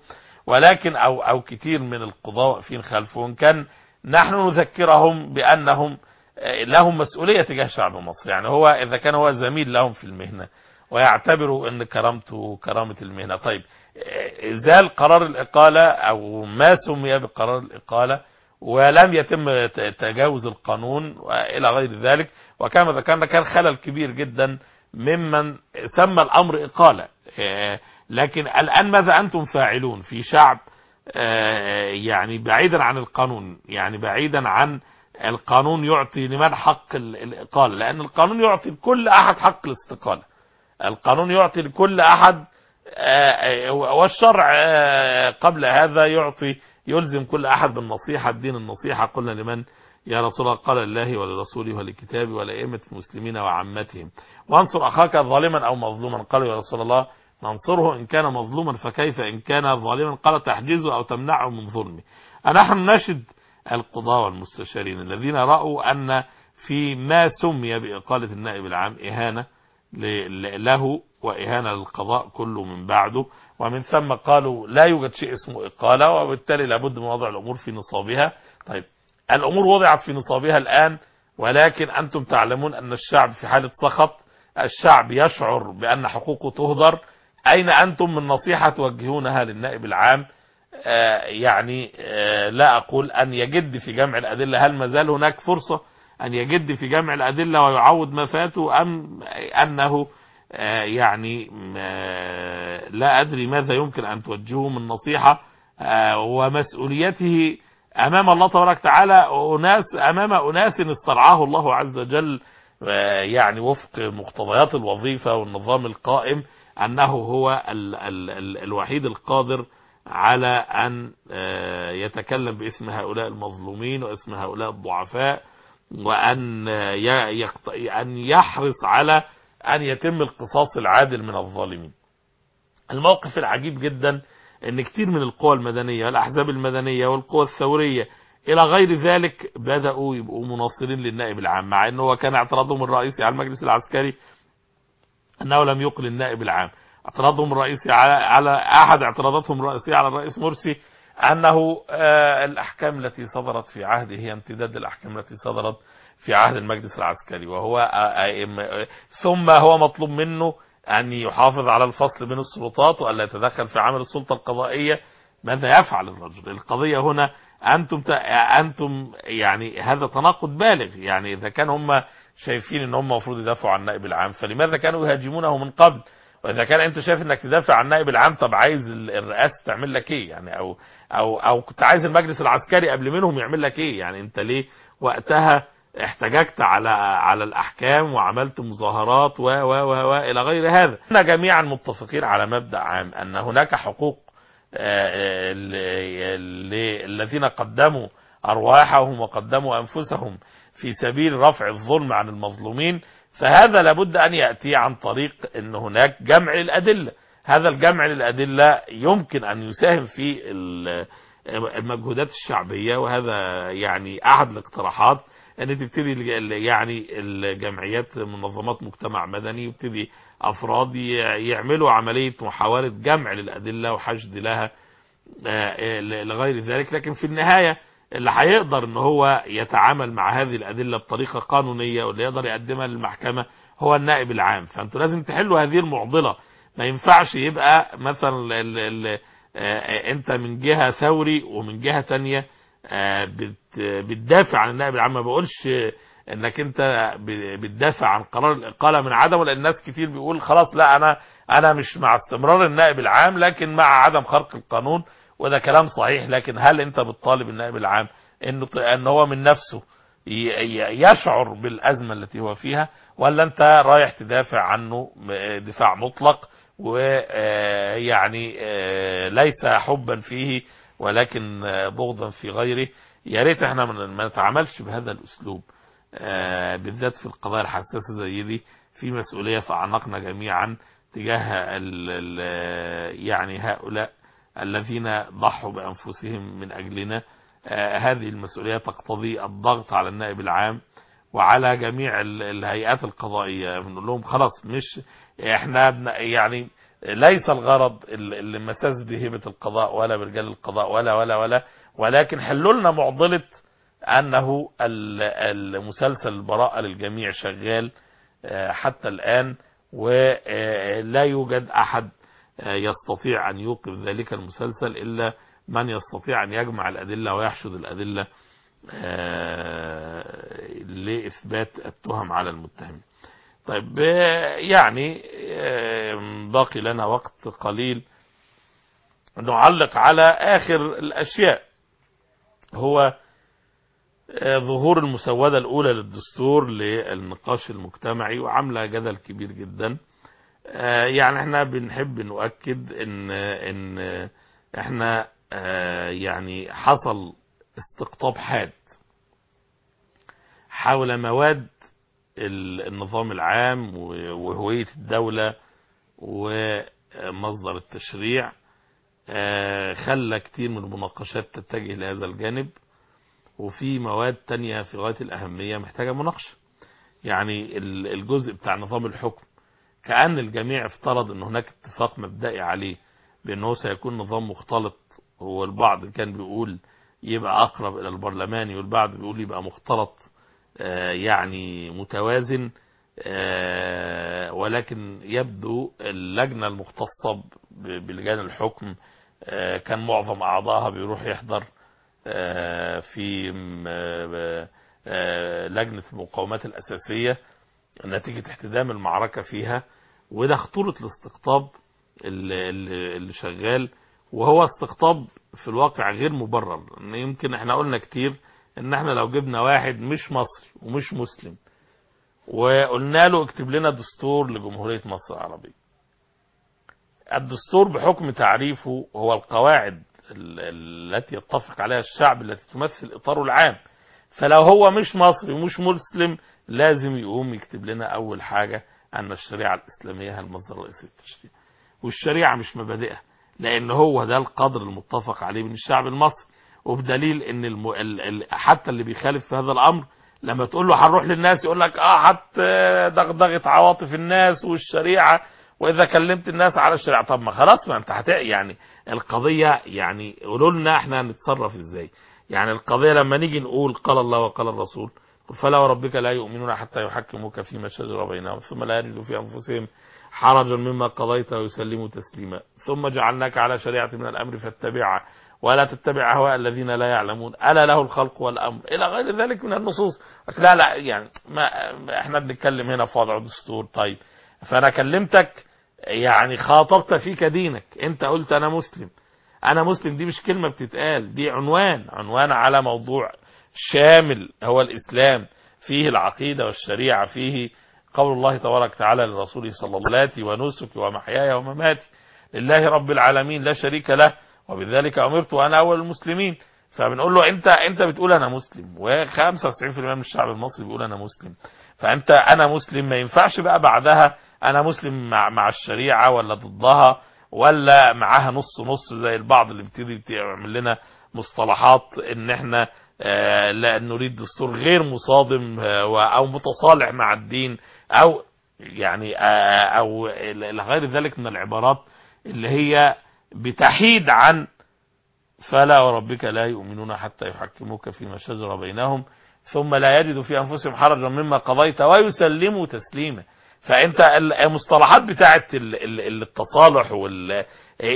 ولكن أو, أو كتير من القضاة واقفين خلفه وإن كان نحن نذكرهم بأنهم آه، لهم مسؤولية تجاه الشعب المصري يعني هو إذا كان هو زميل لهم في المهنة ويعتبروا أن كرامته كرامة المهنة طيب آه، إزال قرار الإقالة أو ما سمي بقرار الإقالة ولم يتم ت- تجاوز القانون وإلى غير ذلك وكما ذكرنا كان خلل كبير جدا ممن سمى الأمر إقالة آه، لكن الآن ماذا أنتم فاعلون في شعب آه، يعني بعيدا عن القانون يعني بعيدا عن القانون يعطي لمن حق ال- الإقالة لأن القانون يعطي لكل أحد حق الاستقالة القانون يعطي لكل أحد آه، آه، والشرع آه، قبل هذا يعطي يلزم كل أحد بالنصيحة الدين النصيحة قلنا لمن يا رسول الله قال الله ولرسوله ولكتابه ولأئمة المسلمين وعامتهم وانصر أخاك ظالما أو مظلوما قالوا يا رسول الله ننصره إن كان مظلوما فكيف إن كان ظالما قال تحجزه أو تمنعه من ظلمه نحن نشد القضاة والمستشارين الذين رأوا أن في ما سمي بإقالة النائب العام إهانة ل- ل- له وإهانة للقضاء كله من بعده ومن ثم قالوا لا يوجد شيء اسمه إقالة وبالتالي لابد من وضع الأمور في نصابها طيب الأمور وضعت في نصابها الآن ولكن أنتم تعلمون أن الشعب في حالة سخط الشعب يشعر بأن حقوقه تهدر أين أنتم من نصيحة توجهونها للنائب العام آه، يعني آه، لا أقول أن يجد في جمع الأدلة هل ما زال هناك فرصة أن يجد في جمع الأدلة ويعوض ما فاته أم أنه آه، يعني آه، لا أدري ماذا يمكن أن توجهه من نصيحة آه، ومسؤوليته أمام الله تبارك وتعالى أناس أمام أناس استرعاه الله عز وجل آه، يعني وفق مقتضيات الوظيفة والنظام القائم أنه هو ال ال ال الوحيد القادر على أن آه، يتكلم باسم هؤلاء المظلومين واسم هؤلاء الضعفاء وأن آه، ي- يقت- أن يحرص على أن يتم القصاص العادل من الظالمين الموقف العجيب جدا ان كتير من القوى المدنية والاحزاب المدنية والقوى الثورية الى غير ذلك بدأوا يبقوا مناصرين للنائب العام مع انه هو كان اعتراضهم الرئيسي على المجلس العسكري انه لم يقل النائب العام اعتراضهم الرئيسي على, على احد اعتراضاتهم الرئيسية على الرئيس مرسي انه آه الاحكام التي صدرت في عهده هي امتداد للاحكام التي صدرت في عهد المجلس العسكري وهو آه آه ثم هو مطلوب منه أن يحافظ على الفصل بين السلطات وألا يتدخل في عمل السلطة القضائية ماذا يفعل الرجل القضية هنا أنتم ت... أنتم يعني هذا تناقض بالغ يعني إذا كان هم شايفين أن هم المفروض يدافعوا عن النائب العام فلماذا كانوا يهاجمونه من قبل وإذا كان أنت شايف أنك تدافع عن النائب العام طب عايز الرئاسة تعمل لك إيه يعني أو أو أو كنت عايز المجلس العسكري قبل منهم يعمل لك إيه يعني أنت ليه وقتها احتججت على على الاحكام وعملت مظاهرات و و و و الى غير هذا. احنا جميعا متفقين على مبدا عام ان هناك حقوق آه، ل- ل- الذين قدموا ارواحهم وقدموا انفسهم في سبيل رفع الظلم عن المظلومين فهذا لابد ان ياتي عن طريق ان هناك جمع للادله. هذا الجمع للادله يمكن ان يساهم في ال- المجهودات الشعبيه وهذا يعني احد الاقتراحات ان تبتدي الج- يعني الجمعيات منظمات مجتمع مدني يبتدي افراد ي- يعملوا عمليه محاوله جمع للادله وحشد لها آه، ل- لغير ذلك لكن في النهايه اللي هيقدر ان هو يتعامل مع هذه الادله بطريقه قانونيه واللي يقدر يقدمها للمحكمه هو النائب العام فانتوا لازم تحلوا هذه المعضله ما ينفعش يبقى مثلا ال ال آه، انت من جهه ثوري ومن جهه تانية آه، بت- بتدافع عن النائب العام ما بقولش انك انت ب- بتدافع عن قرار الاقاله من عدمه لان ناس كتير بيقول خلاص لا انا انا مش مع استمرار النائب العام لكن مع عدم خرق القانون وده كلام صحيح لكن هل انت بتطالب النائب العام انه ط- ان هو من نفسه ي- ي- يشعر بالازمه التي هو فيها ولا انت رايح تدافع عنه م- دفاع مطلق ويعني ليس حبا فيه ولكن آه، بغضا في غيره يا ريت احنا ما ما نتعاملش بهذا الاسلوب آه، بالذات في القضايا الحساسه زي دي في مسؤوليه في اعناقنا جميعا تجاه ال ال يعني هؤلاء الذين ضحوا بانفسهم من اجلنا آه، هذه المسؤوليه تقتضي الضغط على النائب العام وعلى جميع ال- الهيئات القضائيه بنقول لهم خلاص مش احنا بن- يعني ليس الغرض ال- اللي مساس بهبة القضاء ولا برجال القضاء ولا ولا ولا ولكن حلوا لنا معضلة أنه ال- المسلسل البراءة للجميع شغال آه، حتى الآن ولا يوجد أحد آه، يستطيع أن يوقف ذلك المسلسل إلا من يستطيع أن يجمع الأدلة ويحشد الأدلة آه، لإثبات التهم على المتهم طيب آه، يعني آه، باقي لنا وقت قليل نعلق على آخر الأشياء هو آه، ظهور المسودة الأولى للدستور للنقاش المجتمعي وعاملة جدل كبير جدا آه، يعني احنا بنحب نؤكد ان ان احنا آه، يعني حصل استقطاب حاد حول مواد ال- النظام العام و- وهوية الدولة ومصدر التشريع آه، خلى كتير من المناقشات تتجه لهذا الجانب وفي مواد تانية في غاية الأهمية محتاجة مناقشة يعني ال- الجزء بتاع نظام الحكم كأن الجميع افترض أن هناك اتفاق مبدئي عليه بأنه سيكون نظام مختلط هو البعض كان بيقول يبقى أقرب إلى البرلماني والبعض بيقول يبقى مختلط آه، يعني متوازن آه، ولكن يبدو اللجنة المختصة ب- بلجان الحكم آه، كان معظم أعضائها بيروح يحضر آه، في م- آه، آه، لجنة المقاومات الأساسية نتيجة احتدام المعركة فيها وده خطورة الاستقطاب اللي, اللي اللي شغال وهو استقطاب في الواقع غير مبرر إن يمكن احنا قلنا كتير ان احنا لو جبنا واحد مش مصري ومش مسلم وقلنا له اكتب لنا دستور لجمهورية مصر العربية الدستور بحكم تعريفه هو القواعد ال- التي يتفق عليها الشعب التي تمثل اطاره العام فلو هو مش مصري ومش مسلم لازم يقوم يكتب لنا اول حاجة ان الشريعة الاسلامية هي المصدر الرئيسي للتشريع والشريعة مش مبادئها لان هو ده القدر المتفق عليه من الشعب المصري وبدليل ان الم... ال... ال... حتى اللي بيخالف في هذا الامر لما تقول له هنروح للناس يقول لك اه حط دغدغه عواطف الناس والشريعه واذا كلمت الناس على الشريعه طب ما خلاص ما انت هت يعني القضيه يعني قولوا لنا احنا هنتصرف ازاي يعني القضيه لما نيجي نقول قال الله وقال الرسول قل فلا وربك لا يؤمنون حتى يحكموك فيما شجر بينهم ثم لا يجدوا في انفسهم حرجا مما قضيت ويسلموا تسليما ثم جعلناك على شريعه من الامر فاتبعها ولا تتبع اهواء الذين لا يعلمون الا له الخلق والامر الى غير ذلك من النصوص لا لا يعني ما احنا بنتكلم هنا في وضع دستور طيب فانا كلمتك يعني خاطبت فيك دينك انت قلت انا مسلم انا مسلم دي مش كلمه بتتقال دي عنوان عنوان على موضوع شامل هو الاسلام فيه العقيده والشريعه فيه قول الله تبارك وتعالى لرسوله صلى الله عليه وسلم ونسكي ومحياي ومماتي لله رب العالمين لا شريك له وبذلك امرت وانا اول المسلمين فبنقول له انت انت بتقول انا مسلم و95% من الشعب المصري بيقول انا مسلم فانت انا مسلم ما ينفعش بقى بعدها انا مسلم مع مع الشريعه ولا ضدها ولا معاها نص نص زي البعض اللي بتبتدي تعمل لنا مصطلحات ان احنا آه لا نريد دستور غير مصادم آه او متصالح مع الدين او يعني آه او الى غير ذلك من العبارات اللي هي بتحيد عن فلا وربك لا يؤمنون حتى يحكموك فيما شجر بينهم ثم لا يجدوا في انفسهم حرجا مما قضيت ويسلموا تسليما فانت المصطلحات بتاعه التصالح وال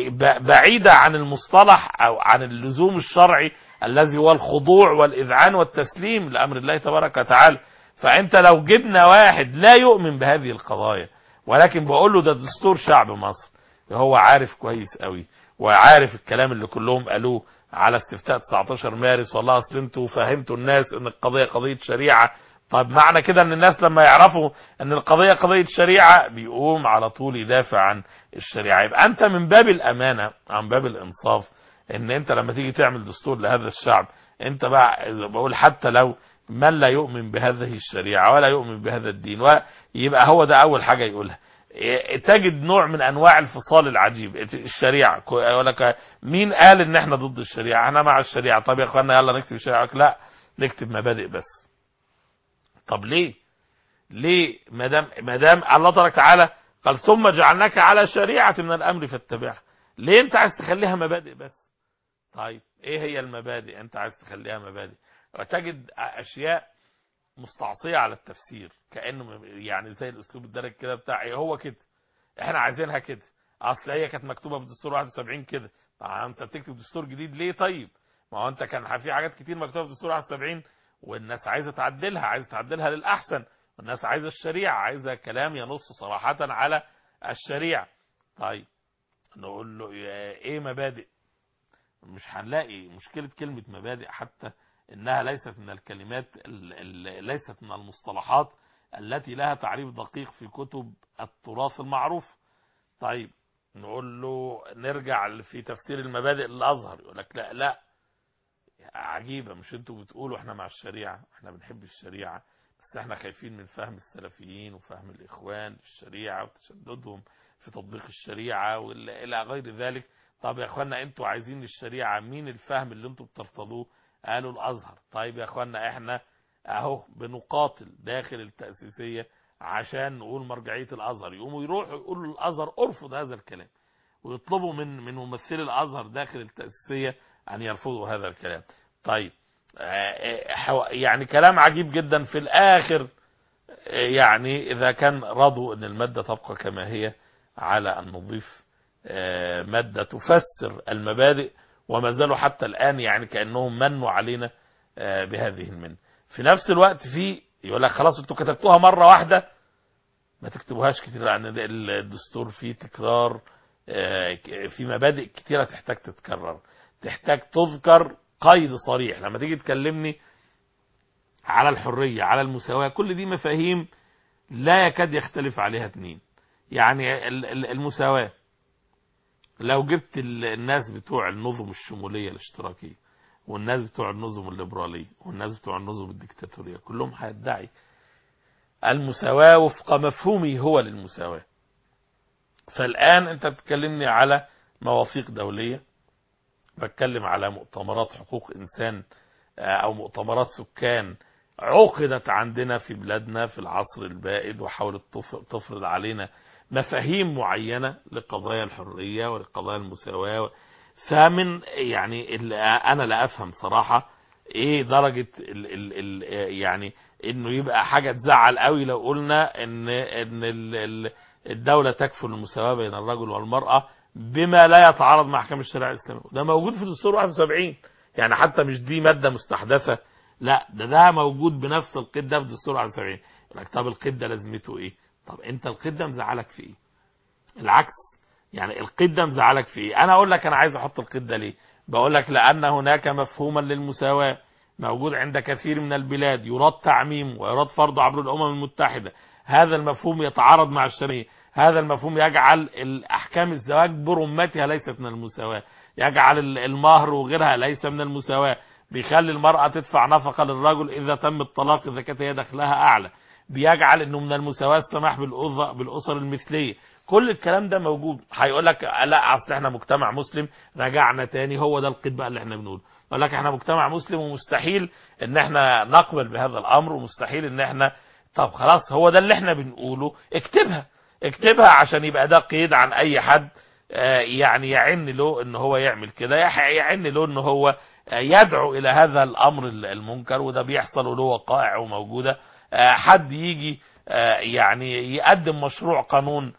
بعيده عن المصطلح او عن اللزوم الشرعي الذي هو الخضوع والاذعان والتسليم لامر الله تبارك وتعالى فانت لو جبنا واحد لا يؤمن بهذه القضايا ولكن بقول له ده دستور شعب مصر هو عارف كويس قوي وعارف الكلام اللي كلهم قالوه على استفتاء 19 مارس والله اصل انتوا فهمتوا الناس ان القضيه قضيه شريعه طب معنى كده ان الناس لما يعرفوا ان القضيه قضيه شريعه بيقوم على طول يدافع عن الشريعه يبقى انت من باب الامانه عن باب الانصاف ان انت لما تيجي تعمل دستور لهذا الشعب انت بقى بقول حتى لو من لا يؤمن بهذه الشريعه ولا يؤمن بهذا الدين ويبقى هو ده اول حاجه يقولها تجد نوع من انواع الفصال العجيب الشريعه يقول لك مين قال ان احنا ضد الشريعه انا مع الشريعه طب يا اخوانا يلا نكتب الشريعه لا نكتب مبادئ بس طب ليه ليه ما دام ما دام الله تبارك وتعالى قال ثم جعلناك على شريعة من الأمر فاتبعها ليه انت عايز تخليها مبادئ بس طيب ايه هي المبادئ انت عايز تخليها مبادئ وتجد اشياء مستعصية على التفسير كأنه يعني زي الاسلوب الدرج كده بتاع ايه هو كده احنا عايزينها كده اصل هي كانت مكتوبة في دستور 71 كده طبعا انت بتكتب دستور جديد ليه طيب ما هو انت كان في حاجات كتير مكتوبة في دستور 71 والناس عايزة تعدلها عايزة تعدلها للأحسن والناس عايزة الشريعة عايزة كلام ينص صراحة على الشريعة طيب نقول له ايه مبادئ مش هنلاقي مشكلة كلمة مبادئ حتى انها ليست من الكلمات ليست من المصطلحات التي لها تعريف دقيق في كتب التراث المعروف طيب نقول له نرجع في تفسير المبادئ الازهر يقول لك لا لا عجيبة مش انتوا بتقولوا احنا مع الشريعة احنا بنحب الشريعة بس احنا خايفين من فهم السلفيين وفهم الاخوان للشريعة وتشددهم في تطبيق الشريعة والى غير ذلك طب يا اخوانا انتوا عايزين الشريعة مين الفهم اللي انتوا بترتضوه قالوا الازهر طيب يا اخوانا احنا اهو بنقاتل داخل التأسيسية عشان نقول مرجعية الازهر يقوموا يروحوا يقولوا الازهر ارفض هذا الكلام ويطلبوا من من ممثلي الازهر داخل التأسيسية ان يرفضوا هذا الكلام طيب يعني كلام عجيب جدا في الاخر يعني اذا كان رضوا ان المادة تبقى كما هي على ان نضيف مادة تفسر المبادئ وما زالوا حتى الآن يعني كأنهم منوا علينا بهذه المنة في نفس الوقت في يقول لك خلاص انتوا كتبتوها مرة واحدة ما تكتبوهاش كتير لأن الدستور فيه تكرار في مبادئ كتيرة تحتاج تتكرر تحتاج تذكر قيد صريح لما تيجي تكلمني على الحرية على المساواة كل دي مفاهيم لا يكاد يختلف عليها اثنين يعني المساواة لو جبت الناس بتوع النظم الشمولية الاشتراكية والناس بتوع النظم الليبرالية والناس بتوع النظم الديكتاتورية كلهم هيدعي المساواة وفق مفهومي هو للمساواة فالآن أنت بتكلمني على مواثيق دولية بتكلم على مؤتمرات حقوق إنسان أو مؤتمرات سكان عقدت عندنا في بلادنا في العصر البائد وحاولت تفرض علينا مفاهيم معينة لقضايا الحرية ولقضايا المساواة فمن يعني أنا لا أفهم صراحة إيه درجة ال ال ال يعني إنه يبقى حاجة تزعل قوي لو قلنا إن إن ال الدولة تكفل المساواة بين الرجل والمرأة بما لا يتعارض مع أحكام الشريعة الإسلامية ده موجود في دستور 71 يعني حتى مش دي مادة مستحدثة لا ده ده موجود بنفس القيد ده في دستور 71 يقول لك طب القيد ده لازمته إيه؟ طب انت القيد ده مزعلك في ايه العكس يعني القيد ده مزعلك في ايه انا اقول لك انا عايز احط القيد ده ليه بقول لك لان هناك مفهوما للمساواة موجود عند كثير من البلاد يراد تعميم ويراد فرضه عبر الامم المتحدة هذا المفهوم يتعارض مع الشريعة هذا المفهوم يجعل الاحكام الزواج برمتها ليست من المساواة يجعل المهر وغيرها ليس من المساواة بيخلي المرأة تدفع نفقة للرجل اذا تم الطلاق اذا كانت هي دخلها اعلى بيجعل انه من المساواة السماح بالاسر المثلية كل الكلام ده موجود هيقول لك لا اصل احنا مجتمع مسلم رجعنا تاني هو ده القيد بقى اللي احنا بنقوله يقول لك احنا مجتمع مسلم ومستحيل ان احنا نقبل بهذا الامر ومستحيل ان احنا طب خلاص هو ده اللي احنا بنقوله اكتبها اكتبها عشان يبقى ده قيد عن اي حد يعني يعن له ان هو يعمل كده يعن له ان هو يدعو الى هذا الامر المنكر وده بيحصل وله وقائع وموجوده حد يجي يعني يقدم مشروع قانون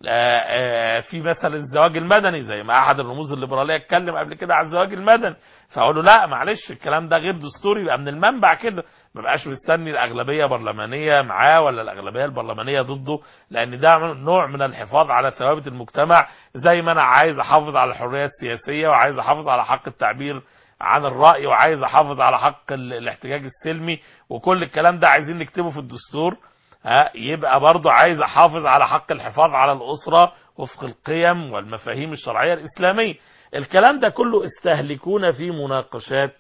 في مثلا الزواج المدني زي ما احد الرموز الليبراليه اتكلم قبل كده عن الزواج المدني فاقول له لا معلش الكلام ده غير دستوري يبقى من المنبع كده ما بقاش مستني الاغلبيه برلمانيه معاه ولا الاغلبيه البرلمانيه ضده لان ده نوع من الحفاظ على ثوابت المجتمع زي ما انا عايز احافظ على الحريه السياسيه وعايز احافظ على حق التعبير عن الرأي وعايز احافظ على حق الاحتجاج السلمي وكل الكلام ده عايزين نكتبه في الدستور ها يبقى برضه عايز احافظ على حق الحفاظ على الأسرة وفق القيم والمفاهيم الشرعية الإسلامية الكلام ده كله استهلكونا في مناقشات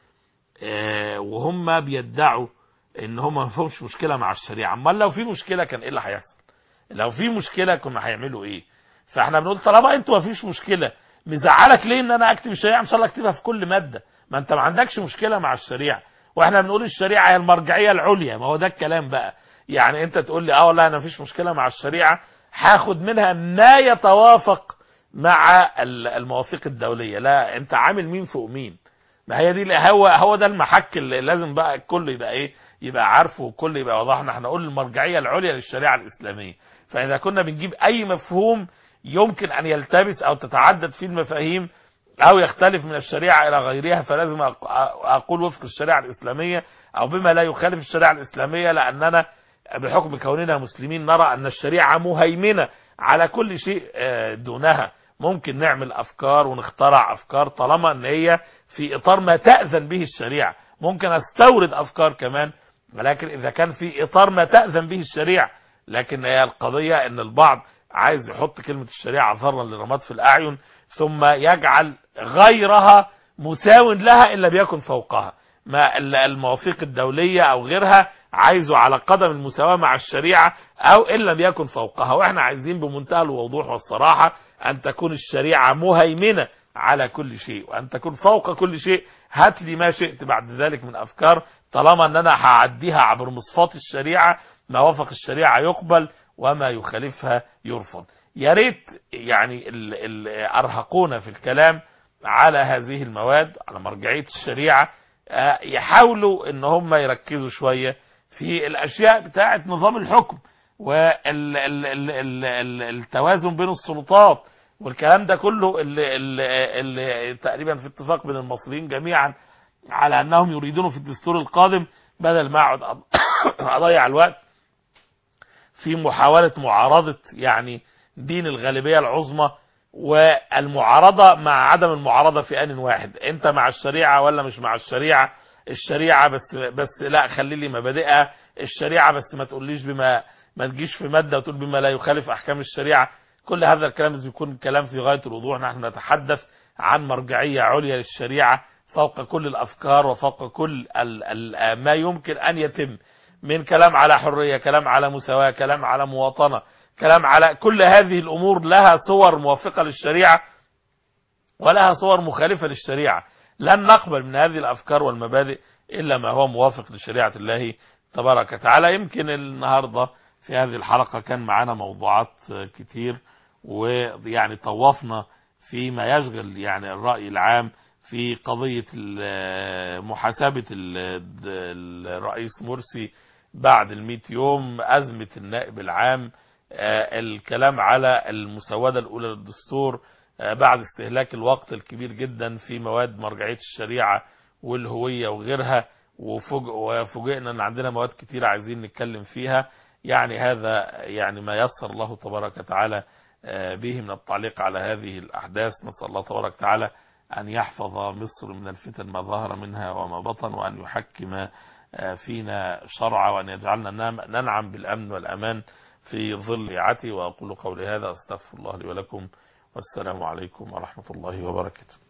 اه وهم بيدعوا ان هم ما فيهمش مشكلة مع الشريعة امال لو في مشكلة كان ايه اللي هيحصل لو في مشكلة كنا هيعملوا ايه فاحنا بنقول طالما انتوا ما فيش مشكلة مزعلك ليه ان انا اكتب الشريعة ان شاء الله اكتبها في كل مادة ما انت ما عندكش مشكلة مع الشريعة واحنا بنقول الشريعة هي المرجعية العليا ما هو ده الكلام بقى يعني انت تقول لي اه والله انا مفيش مشكلة مع الشريعة هاخد منها ما يتوافق مع ال- المواثيق الدولية لا انت عامل مين فوق مين ما هي دي اللي هو هو ده المحك اللي لازم بقى الكل يبقى ايه يبقى عارفه والكل يبقى واضح احنا هنقول المرجعيه العليا للشريعه الاسلاميه فاذا كنا بنجيب اي مفهوم يمكن ان يلتبس او تتعدد فيه المفاهيم او يختلف من الشريعه الى غيرها فلازم أق- اقول وفق الشريعه الاسلاميه او بما لا يخالف الشريعه الاسلاميه لاننا بحكم كوننا مسلمين نرى ان الشريعه مهيمنه على كل شيء آه، دونها ممكن نعمل افكار ونخترع افكار طالما ان هي في اطار ما تاذن به الشريعه ممكن استورد افكار كمان ولكن اذا كان في اطار ما تاذن به الشريعه لكن هي القضيه ان البعض عايز يحط كلمه الشريعه ذرا للرماد في الاعين ثم يجعل غيرها مساو لها ان لم يكن فوقها ما ال- المواثيق الدوليه او غيرها عايزه على قدم المساواه مع الشريعه او ان لم يكن فوقها واحنا عايزين بمنتهى الوضوح والصراحه ان تكون الشريعه مهيمنه على كل شيء وان تكون فوق كل شيء هات لي ما شئت بعد ذلك من افكار طالما ان انا هعديها عبر مصفات الشريعه ما وافق الشريعه يقبل وما يخالفها يرفض يا ريت يعني ال ال ارهقونا في الكلام على هذه المواد على مرجعيه الشريعه آه، يحاولوا ان هم يركزوا شويه في الاشياء بتاعه نظام الحكم والتوازن بين السلطات والكلام ده كله اللي, اللي, اللي تقريبا في اتفاق بين المصريين جميعا على انهم يريدونه في الدستور القادم بدل ما اقعد أض- اضيع الوقت في محاولة معارضة يعني دين الغالبية العظمى والمعارضة مع عدم المعارضة في آن واحد انت مع الشريعة ولا مش مع الشريعة الشريعة بس بس لا خلي لي مبادئها الشريعة بس ما تقوليش بما ما تجيش في مادة وتقول بما لا يخالف أحكام الشريعة كل هذا الكلام لازم يكون كلام في غاية الوضوح نحن نتحدث عن مرجعية عليا للشريعة فوق كل الأفكار وفوق كل ال ال ما يمكن أن يتم من كلام على حرية كلام على مساواة كلام على مواطنة كلام على كل هذه الأمور لها صور موافقة للشريعة ولها صور مخالفة للشريعة لن نقبل من هذه الأفكار والمبادئ إلا ما هو موافق لشريعة الله تبارك وتعالى يمكن النهاردة في هذه الحلقة كان معنا موضوعات كتير ويعني طوفنا فيما يشغل يعني الرأي العام في قضية ال- محاسبة ال- الرئيس مرسي بعد المئة يوم أزمة النائب العام آه، الكلام على المسودة الأولى للدستور آه، بعد استهلاك الوقت الكبير جدا في مواد مرجعية الشريعة والهوية وغيرها وفوج- وفوجئنا ان عندنا مواد كتير عايزين نتكلم فيها يعني هذا يعني ما يسر الله تبارك وتعالى آه، به من التعليق على هذه الأحداث نسأل الله تبارك وتعالى أن يحفظ مصر من الفتن ما ظهر منها وما بطن وأن يحكم آه، فينا شرعا وأن يجعلنا ننام- ننعم بالأمن والأمان في ظل رعاته وأقول قولي هذا أستغفر الله لي ولكم والسلام عليكم ورحمة الله وبركاته